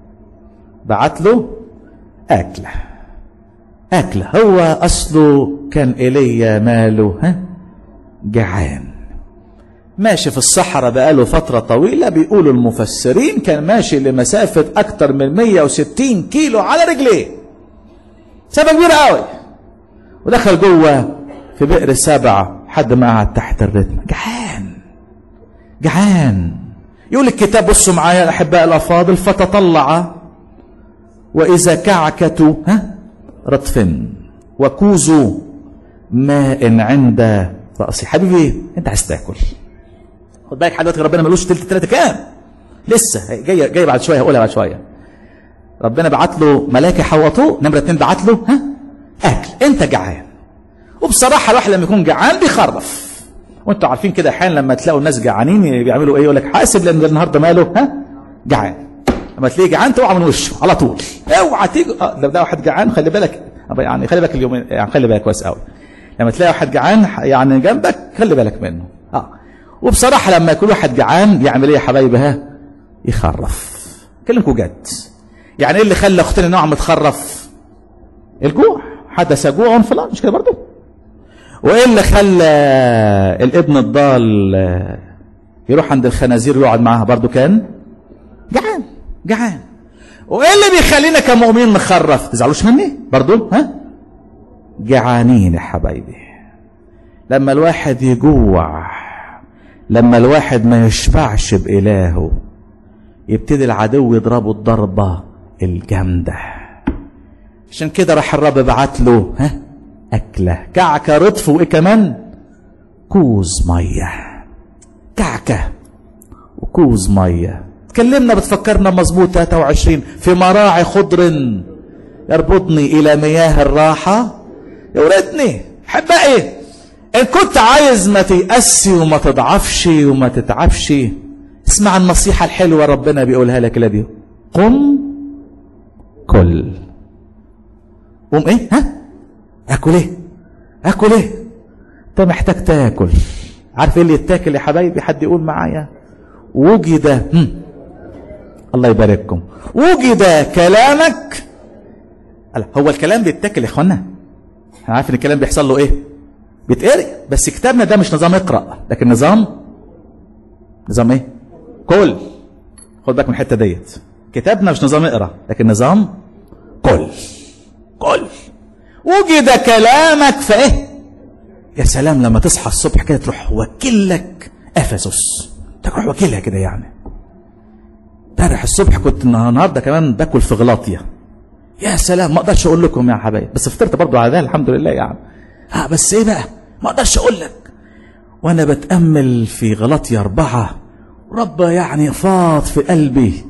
بعت له أكلة أكلة هو أصله كان إيليا ماله ها جعان ماشي في الصحراء بقاله فترة طويلة بيقولوا المفسرين كان ماشي لمسافة أكتر من 160 كيلو على رجليه مسافة كبيرة قوي ودخل جوه في بئر سبعة حد ما قعد تحت الرتم جعان جعان يقول الكتاب بصوا معايا الأحباء الأفاضل فتطلع وإذا كعكة ها رطف وكوز ماء عند رأسي حبيبي انت عايز تاكل خد بالك حضرتك ربنا ملوش تلت تلاتة كام لسه جايه جايه بعد شويه هقولها بعد شويه ربنا بعت له ملاك يحوطوه نمره اتنين بعت له ها اكل انت جعان وبصراحه الواحد لما يكون جعان بيخرف وانتوا عارفين كده احيانا لما تلاقوا الناس جعانين بيعملوا ايه يقول لك حاسب لان النهارده ماله ها جعان لما تلاقيه جعان توقع من وشه على طول اوعى تيجي اه لو ده واحد جعان خلي بالك يعني خلي بالك اليومين يعني خلي بالك كويس قوي لما تلاقي واحد جعان يعني جنبك خلي بالك منه اه وبصراحة لما يكون واحد جعان يعمل ايه يا حبايبي ها يخرف كلمكم جد يعني ايه اللي خلى اختنا نعم تخرف الجوع حدث جوع فلان مش كده برضه وايه اللي خلى الابن الضال يروح عند الخنازير ويقعد معاها برضه كان جعان جعان وايه اللي بيخلينا كمؤمنين نخرف تزعلوش مني برضه ها جعانين يا حبايبي لما الواحد يجوع لما الواحد ما يشبعش بإلهه يبتدي العدو يضربه الضربة الجامدة عشان كده راح الرب بعت له ها أكلة كعكة رطف وإيه كمان كوز مية كعكة وكوز مية تكلمنا بتفكرنا مظبوط 23 في مراعي خضر يربطني إلى مياه الراحة يوردني حبائي إن كنت عايز ما تيأسي وما تضعفش وما تتعبش اسمع النصيحة الحلوة ربنا بيقولها لك دي قم كل قم ايه ها اكل ايه اكل ايه انت محتاج تاكل عارف ايه اللي يتاكل يا حبايبي حد يقول معايا وجد هم. الله يبارككم وجد كلامك هو الكلام بيتاكل يا اخوانا انا عارف ان الكلام بيحصل له ايه بيتقري بس كتابنا ده مش نظام اقرا لكن نظام نظام ايه كل خد بالك من الحته ديت كتابنا مش نظام اقرا لكن نظام كل كل وجد كلامك فايه يا سلام لما تصحى الصبح كده تروح وكلك افسس تروح وكلها كده يعني امبارح الصبح كنت النهارده كمان باكل في غلاطيا يا سلام ما اقدرش اقول لكم يا حبايب بس فطرت برضو على ده الحمد لله يعني ها بس ايه بقى ما اقدرش اقول لك وانا بتامل في غلطيا اربعه رب يعني فاض في قلبي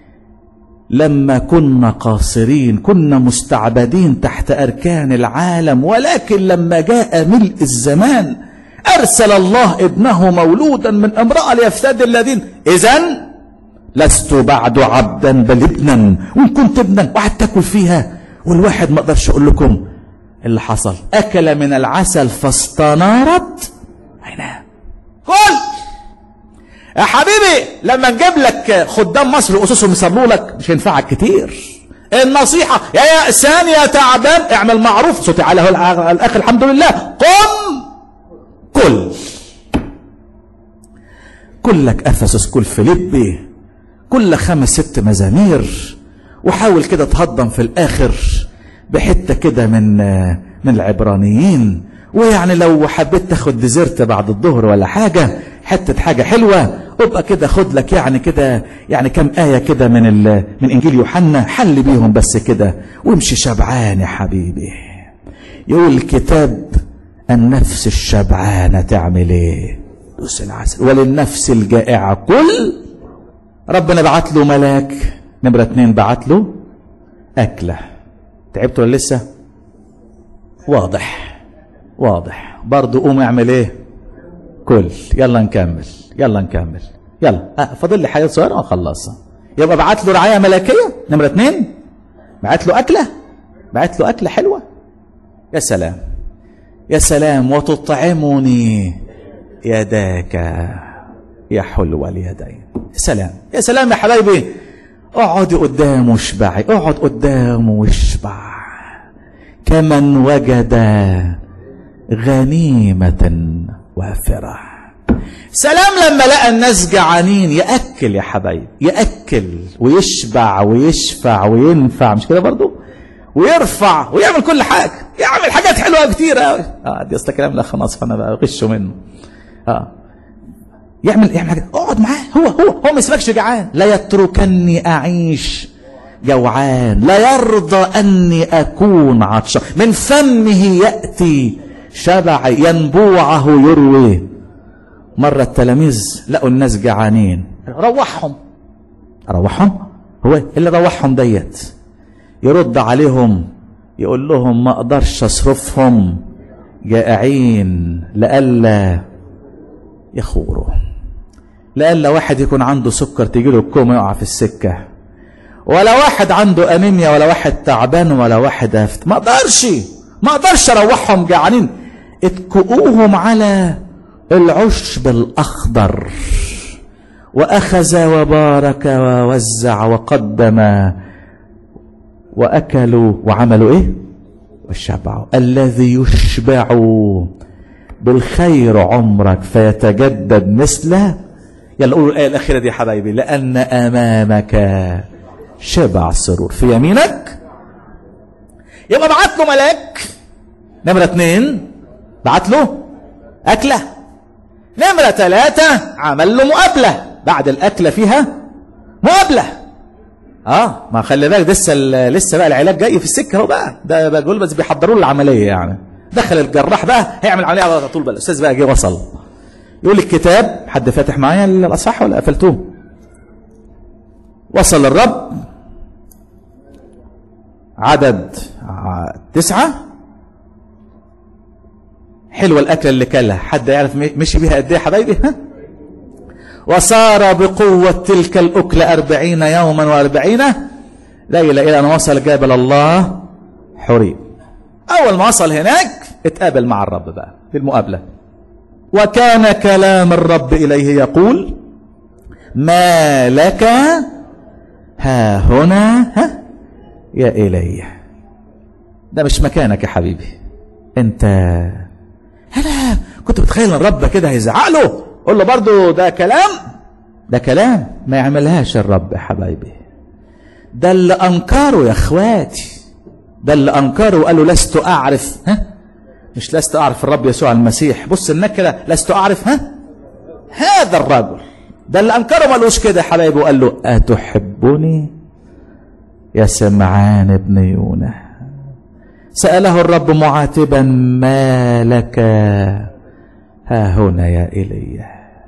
لما كنا قاصرين كنا مستعبدين تحت اركان العالم ولكن لما جاء ملء الزمان ارسل الله ابنه مولودا من امراه ليفتدي الذين اذا لست بعد عبدا بل ابنا وان كنت ابنا وقعدت تاكل فيها والواحد ما اقدرش اقول لكم اللي حصل اكل من العسل فاستنارت عيناه كل يا حبيبي لما نجيب لك خدام مصر اسسهم يصلوا لك مش هينفعك كتير النصيحة يا يا إنسان يا تعبان اعمل معروف صوتي على الأخ الحمد لله قم كل كلك أفسس كل فيليبي كل خمس ست مزامير وحاول كده تهضم في الآخر بحتة كده من من العبرانيين ويعني لو حبيت تاخد ديزرت بعد الظهر ولا حاجة حتة حاجة حلوة ابقى كده خد لك يعني كده يعني كم آية كده من ال من إنجيل يوحنا حل بيهم بس كده وامشي شبعان يا حبيبي يقول الكتاب النفس الشبعانة تعمل ايه دوس العسل وللنفس الجائعة كل ربنا بعت له ملاك نمرة اتنين بعت له أكلة تعبت ولا لسه واضح واضح برضه قوم اعمل ايه كل يلا نكمل يلا نكمل يلا أه فاضل لي حاجات صغيره واخلصها يبقى بعت له رعايه ملكيه نمره اتنين بعت له اكله بعت له اكله حلوه يا سلام يا سلام وتطعمني يداك يا حلو اليدين يا سلام يا سلام يا حبايبي اقعدي قدامه واشبعي اقعد قدامه واشبع كمن وجد غنيمة وافرة سلام لما لقى الناس جعانين يأكل يا حبايب يأكل ويشبع ويشفع وينفع مش كده برضو ويرفع ويعمل كل حاجة يعمل حاجات حلوة كتير قوي اه دي اصل كلام الاخ ناصف انا بقى غشه منه اه يعمل يعمل حاجة اقعد معاه هو هو هو ما يسيبكش جعان لا يتركني اعيش جوعان لا يرضى اني اكون عطشان من فمه ياتي شبع ينبوعه يروي مرة التلاميذ لقوا الناس جعانين روحهم روحهم هو اللي روحهم ديت يرد عليهم يقول لهم ما اقدرش اصرفهم جائعين لئلا يخوروا لئلا واحد يكون عنده سكر تيجي له الكوم يقع في السكه ولا واحد عنده انيميا ولا واحد تعبان ولا واحد هفت ما اقدرش ما اقدرش اروحهم جعانين اتكؤوهم على العشب الأخضر وأخذ وبارك ووزع وقدم وأكلوا وعملوا إيه وشبعوا الذي يشبع بالخير عمرك فيتجدد مثله يلا قولوا الآية الأخيرة دي يا حبايبي لأن أمامك شبع سرور في يمينك يبقى بعت له ملاك نمرة اتنين بعت له أكلة نمرة ثلاثة عمل له مقابلة بعد الأكلة فيها مقابلة اه ما خلي بالك لسه لسه بقى العلاج جاي في السكه اهو بقى ده بقول بس بيحضروا له العمليه يعني دخل الجراح بقى هيعمل عمليه على طول بقى الاستاذ بقى جه وصل يقول الكتاب حد فاتح معايا الاصح ولا قفلتوه وصل الرب عدد تسعة حلوة الأكلة اللي كلها حد يعرف مشي بيها قد ايه يا حبايبي ها وصار بقوة تلك الأكل أربعين يوما وأربعين ليلة إلى أن وصل جبل الله حريب أول ما وصل هناك اتقابل مع الرب بقى في المقابلة وكان كلام الرب إليه يقول ما لك ها هنا ها يا إلي ده مش مكانك يا حبيبي انت انا كنت متخيل ان الرب كده هيزعق له قول له برضو ده كلام ده كلام ما يعملهاش الرب يا حبايبي ده اللي انكره يا اخواتي ده اللي انكره وقال له لست اعرف ها مش لست اعرف الرب يسوع المسيح بص النكره لست اعرف ها هذا الرجل ده اللي انكره ما قالوش كده يا حبايبي وقال له اتحبني يا سمعان ابن يونه سأله الرب معاتبا ما لك ها هنا يا إلي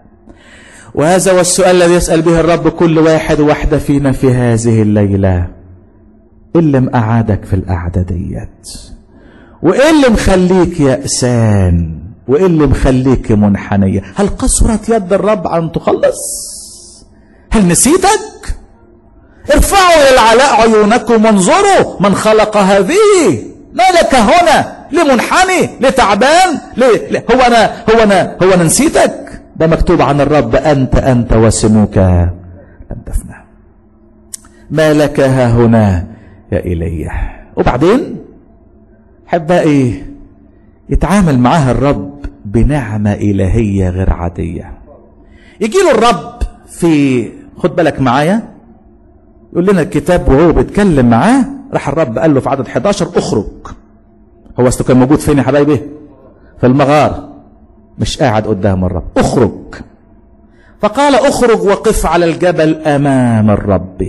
وهذا هو السؤال الذي يسأل به الرب كل واحد واحدة فينا في هذه الليلة إيه اللي مقعدك في القعدة ديت وإيه اللي مخليك يأسان وإيه اللي مخليك منحنية هل قصرت يد الرب أن تخلص هل نسيتك ارفعوا إلى العلاء عيونكم وانظروا من خلق هذه ما لك هنا لمنحني لتعبان ليه؟ هو انا هو انا هو انا نسيتك ده مكتوب عن الرب انت انت وسموك لم تفنى ما لك ها هنا يا ايليا وبعدين احبائي يتعامل معاها الرب بنعمه الهيه غير عاديه يجي له الرب في خد بالك معايا يقول لنا الكتاب وهو بيتكلم معاه راح الرب قال له في عدد 11 اخرج هو اصله كان موجود فين يا حبايبي في المغار مش قاعد قدام الرب اخرج فقال اخرج وقف على الجبل امام الرب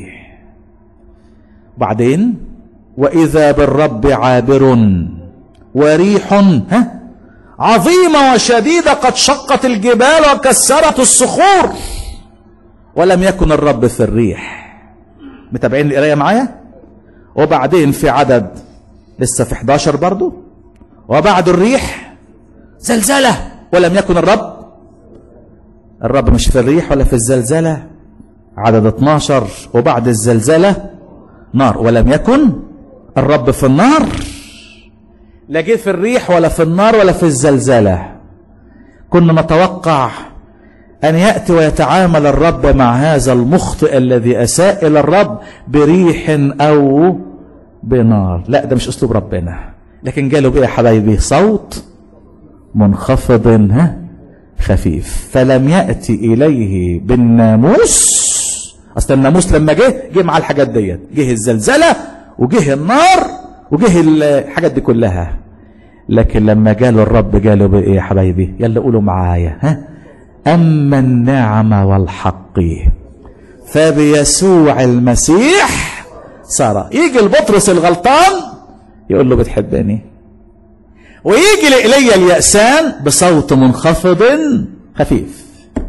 بعدين واذا بالرب عابر وريح ها عظيمه وشديده قد شقت الجبال وكسرت الصخور ولم يكن الرب في الريح متابعين القرايه معايا وبعدين في عدد لسه في 11 برضو وبعد الريح زلزلة ولم يكن الرب الرب مش في الريح ولا في الزلزلة عدد 12 وبعد الزلزلة نار ولم يكن الرب في النار لا جه في الريح ولا في النار ولا في الزلزلة كنا نتوقع أن يأتي ويتعامل الرب مع هذا المخطئ الذي أساء إلى الرب بريح أو بنار لا ده مش أسلوب ربنا لكن جاله بإيه يا حبايبي صوت منخفض ها خفيف فلم يأتي إليه بالناموس أصل الناموس لما جه جه مع الحاجات ديت جه الزلزلة وجه النار وجه الحاجات دي كلها لكن لما جاله الرب جاله بإيه يا حبايبي يلا قولوا معايا ها أما النعمة والحق فبيسوع المسيح صار يجي البطرس الغلطان يقول له بتحبني ويجي لإيليا اليأسان بصوت منخفض خفيف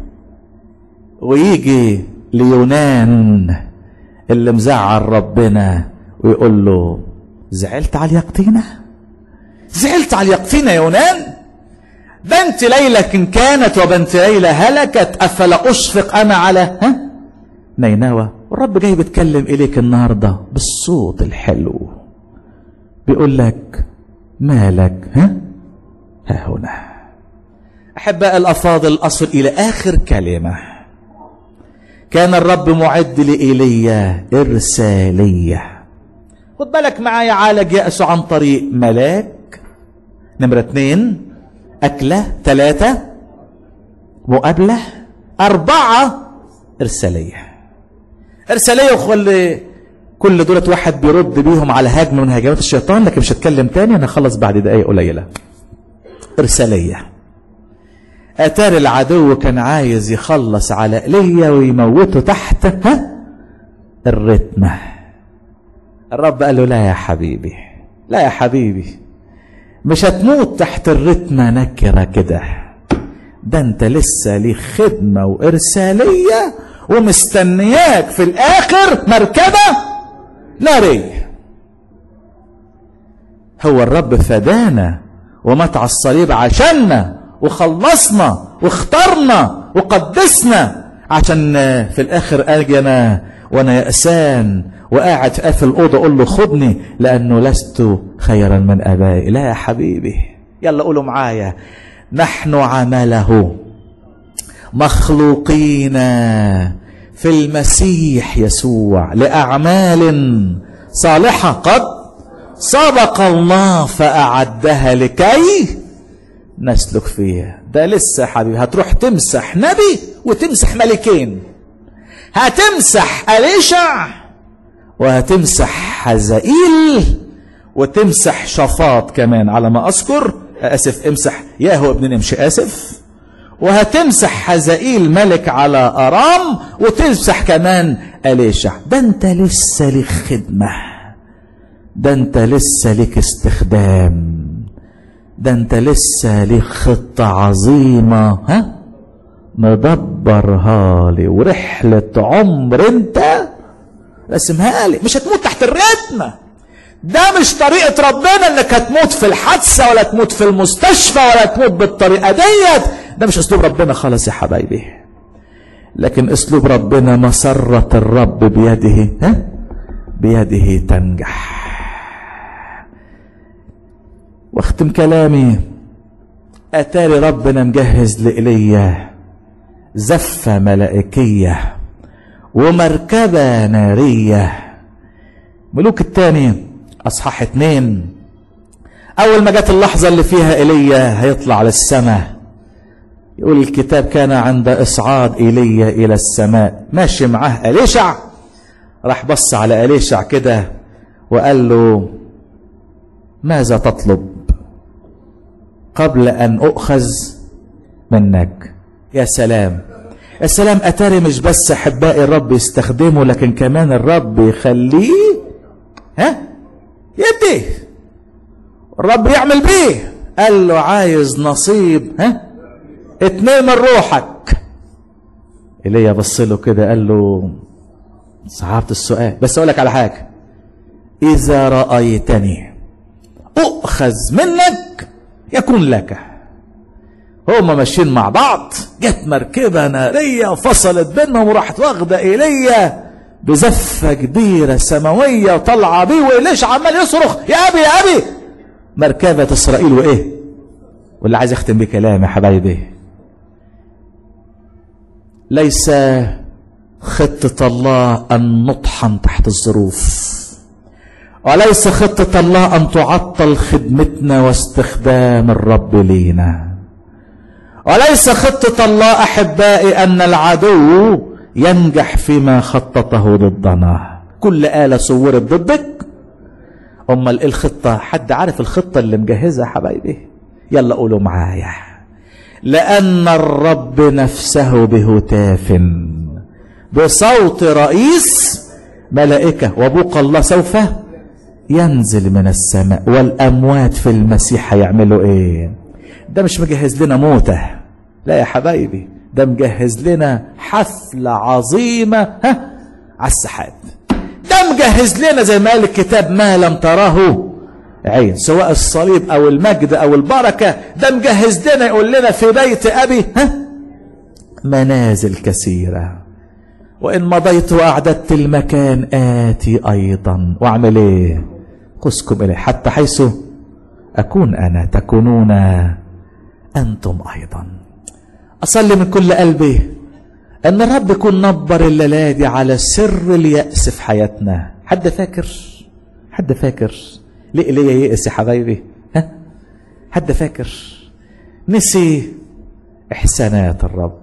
ويجي ليونان اللي مزعل ربنا ويقول له زعلت على اليقطينة زعلت على اليقطينة يا يونان بنت ليلى إن كانت وبنت ليلى هلكت أفلا أشفق أنا على ها نينوى والرب جاي بيتكلم إليك النهاردة بالصوت الحلو بيقول لك مالك ها ها هنا أحباء الأفاضل أصل إلى آخر كلمة كان الرب معد لإيليا إرسالية خد بالك معايا عالج يأسه عن طريق ملاك نمرة اثنين أكلة ثلاثة مقابلة أربعة إرسالية إرسالية وخلي كل دولة واحد بيرد بيهم على هجمة من هجمات الشيطان لكن مش هتكلم تاني أنا أخلص بعد دقايق قليلة إرسالية أتار العدو كان عايز يخلص على إيليا ويموته تحت ها الرتمة الرب قال له لا يا حبيبي لا يا حبيبي مش هتموت تحت الرتمة نكرة كده ده انت لسه ليك خدمة وإرسالية ومستنياك في الآخر مركبة نارية هو الرب فدانا ومات على الصليب عشاننا وخلصنا واخترنا وقدسنا عشان في الآخر أجي أنا وأنا يأسان وقاعد في قافل الأوضة أقول له خدني لأنه لست خيرا من أبائي لا يا حبيبي يلا قولوا معايا نحن عمله مخلوقين في المسيح يسوع لأعمال صالحة قد سبق الله فأعدها لكي نسلك فيها ده لسه يا حبيبي هتروح تمسح نبي وتمسح ملكين هتمسح أليشع وهتمسح حزائيل وتمسح شفاط كمان على ما أذكر آسف امسح ياهو ابن نمشي آسف وهتمسح حزائيل ملك على أرام وتمسح كمان أليشع ده انت لسه لك خدمة ده انت لسه لك استخدام ده انت لسه لك خطة عظيمة ها مدبرها لي ورحلة عمر انت رسمها لي مش هتموت تحت الرتمة ده مش طريقة ربنا انك هتموت في الحادثة ولا تموت في المستشفى ولا تموت بالطريقة ديت ده مش اسلوب ربنا خالص يا حبايبي لكن اسلوب ربنا مسرة الرب بيده ها بيده تنجح واختم كلامي اتاري ربنا مجهز لإيليا زفة ملائكية ومركبة نارية ملوك الثاني اصحاح اتنين اول ما جت اللحظة اللي فيها ايليا هيطلع للسماء يقول الكتاب كان عند اصعاد ايليا الى السماء ماشي معاه اليشع راح بص على اليشع كده وقال له ماذا تطلب قبل ان اؤخذ منك يا سلام يا سلام اتاري مش بس احبائي الرب يستخدمه لكن كمان الرب يخليه ها يديه الرب يعمل بيه قال له عايز نصيب ها اتنين من روحك ايليا بص له كده قال له صعبت السؤال بس اقول لك على حاجه اذا رايتني اؤخذ منك يكون لك هما ماشيين مع بعض جت مركبه ناريه فصلت بينهم وراحت واخده ايليا بزفه كبيره سماويه وطالعه بيه وليش عمال يصرخ يا ابي يا ابي مركبه اسرائيل وايه واللي عايز اختم بيه كلام يا حبايبي ليس خطه الله ان نطحن تحت الظروف وليس خطه الله ان تعطل خدمتنا واستخدام الرب لينا وليس خطة الله أحبائي أن العدو ينجح فيما خططه ضدنا كل آلة صورت ضدك أمال إيه الخطة حد عارف الخطة اللي مجهزها حبايبي يلا قولوا معايا لأن الرب نفسه بهتاف بصوت رئيس ملائكة وبوق الله سوف ينزل من السماء والأموات في المسيح هيعملوا إيه ده مش مجهز لنا موته لا يا حبايبي ده مجهز لنا حفلة عظيمة ها على السحاب ده مجهز لنا زي ما قال الكتاب ما لم تراه عين سواء الصليب او المجد او البركة ده مجهز لنا يقول لنا في بيت ابي ها منازل كثيرة وان مضيت واعددت المكان اتي ايضا واعمل ايه قسكم اليه حتى حيث اكون انا تكونون انتم ايضا أصلي من كل قلبي أن الرب يكون نبر الليلة دي على سر اليأس في حياتنا حد فاكر حد فاكر ليه ليه يأس يا حبايبي ها حد فاكر نسي إحسانات الرب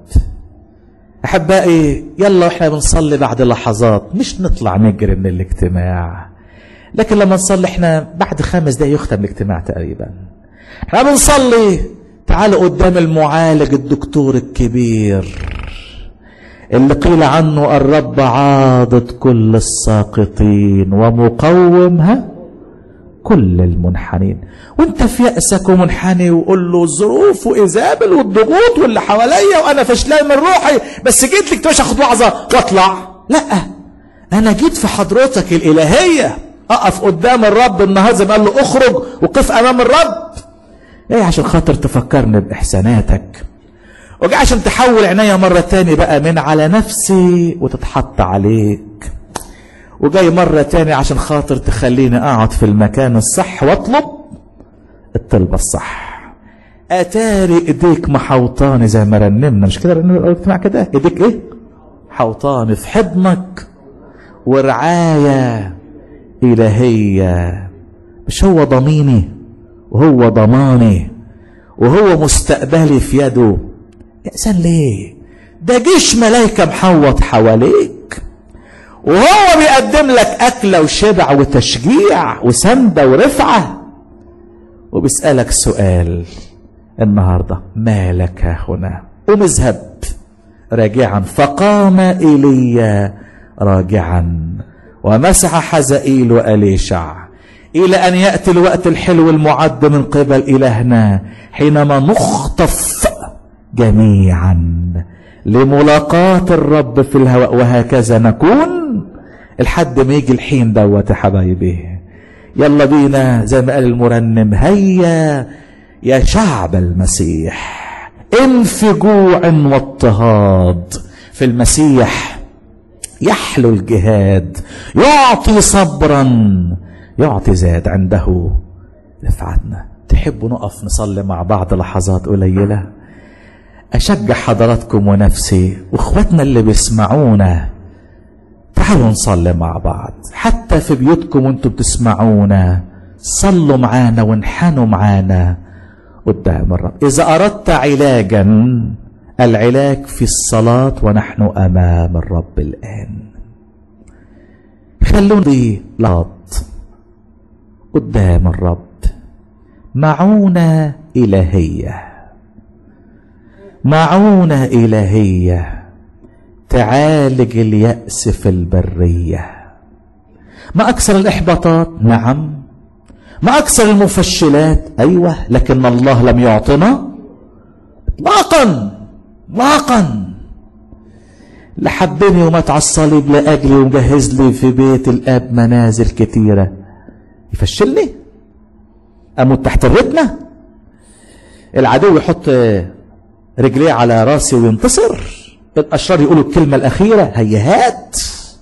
أحبائي يلا وإحنا بنصلي بعد لحظات مش نطلع نجري من الاجتماع لكن لما نصلي إحنا بعد خمس دقايق يختم الاجتماع تقريبا احنا بنصلي تعالوا قدام المعالج الدكتور الكبير اللي قيل عنه الرب عاضد كل الساقطين ومقومها كل المنحنين وانت في يأسك ومنحني وقول له الظروف وإيزابل والضغوط واللي حواليا وانا فشلان من روحي بس جيت لك مش اخد وعظة واطلع لا انا جيت في حضرتك الالهية اقف قدام الرب النهارده قال له اخرج وقف امام الرب ايه عشان خاطر تفكرني باحساناتك وجاي عشان تحول عينيا مرة تاني بقى من على نفسي وتتحط عليك وجاي مرة تاني عشان خاطر تخليني اقعد في المكان الصح واطلب الطلبة الصح اتاري ايديك محوطاني زي ما رنمنا مش كده رنمنا الاجتماع كده ايديك ايه حوطاني في حضنك ورعاية إلهية مش هو ضميني وهو ضماني وهو مستقبلي في يده يأسان ليه ده جيش ملايكة محوط حواليك وهو بيقدم لك أكلة وشبع وتشجيع وسندة ورفعة وبيسألك سؤال النهاردة ما لك هنا قم اذهب راجعا فقام إيليا راجعا ومسح حزائيل وأليشع إلى أن يأتي الوقت الحلو المعد من قبل إلهنا حينما نخطف جميعا لملاقاة الرب في الهواء وهكذا نكون لحد ما يجي الحين دوت يا حبايبي يلا بينا زي ما قال المرنم هيا يا شعب المسيح ان في جوع واضطهاد في المسيح يحلو الجهاد يعطي صبرا يعطي زاد عنده دفعتنا تحبوا نقف نصلي مع بعض لحظات قليلة أشجع حضراتكم ونفسي وإخواتنا اللي بيسمعونا تعالوا نصلي مع بعض حتى في بيوتكم وانتم بتسمعونا صلوا معانا وانحنوا معانا قدام الرب إذا أردت علاجا العلاج في الصلاة ونحن أمام الرب الآن خلوني لحظات قدام الرب معونة إلهية معونة إلهية تعالج اليأس في البرية ما أكثر الإحباطات نعم ما أكثر المفشلات أيوة لكن الله لم يعطنا إطلاقا إطلاقا لحبني ومات على الصليب لأجلي ومجهز لي في بيت الآب منازل كتيرة يفشلني أموت تحت الرتمة العدو يحط رجليه على راسي وينتصر الأشرار يقولوا الكلمة الأخيرة هيهات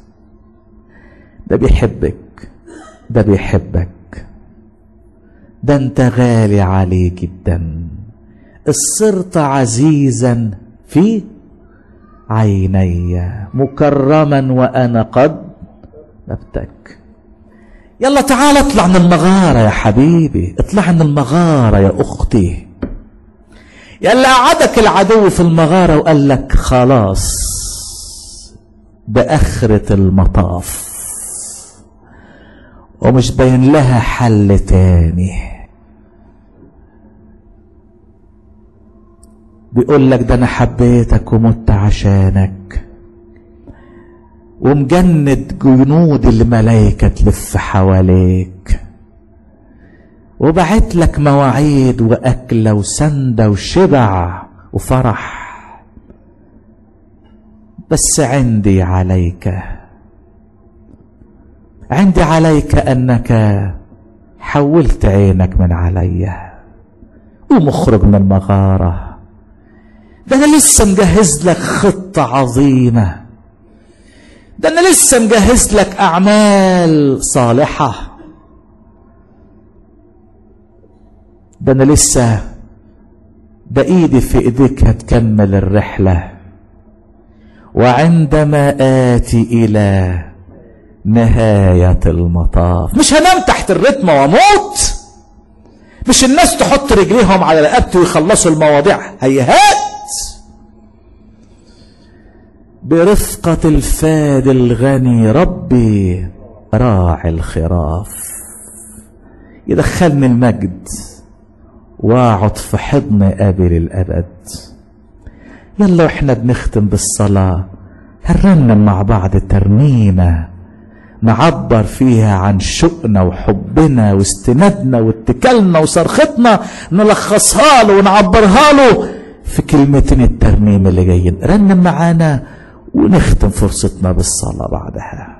ده بيحبك ده بيحبك ده انت غالي عليه جدا صرت عزيزا في عيني مكرما وانا قد نبتك يلا تعال اطلع من المغارة يا حبيبي اطلع من المغارة يا اختي يلا قعدك العدو في المغارة وقال لك خلاص بآخرة المطاف ومش باين لها حل تاني بيقول لك ده انا حبيتك ومت عشانك ومجند جنود الملايكة تلف حواليك وبعت لك مواعيد وأكلة وسندة وشبع وفرح بس عندي عليك عندي عليك أنك حولت عينك من عليا ومخرج من المغارة ده أنا لسه مجهز لك خطة عظيمة ده أنا لسه مجهز لك أعمال صالحة ده أنا لسه ده ايدي في ايديك هتكمل الرحلة وعندما آتي إلى نهاية المطاف مش هنام تحت الرتم واموت مش الناس تحط رجليهم على رقبتي ويخلصوا المواضيع هيهات برفقة الفاد الغني ربي راعي الخراف يدخلني المجد واقعد في حضن ابي للابد يلا واحنا بنختم بالصلاه هنرنم مع بعض ترنيمه نعبر فيها عن شوقنا وحبنا واستنادنا واتكالنا وصرختنا نلخصها له ونعبرها له في كلمتين الترنيم اللي جايين رنم معانا ونختم فرصتنا بالصلاه بعدها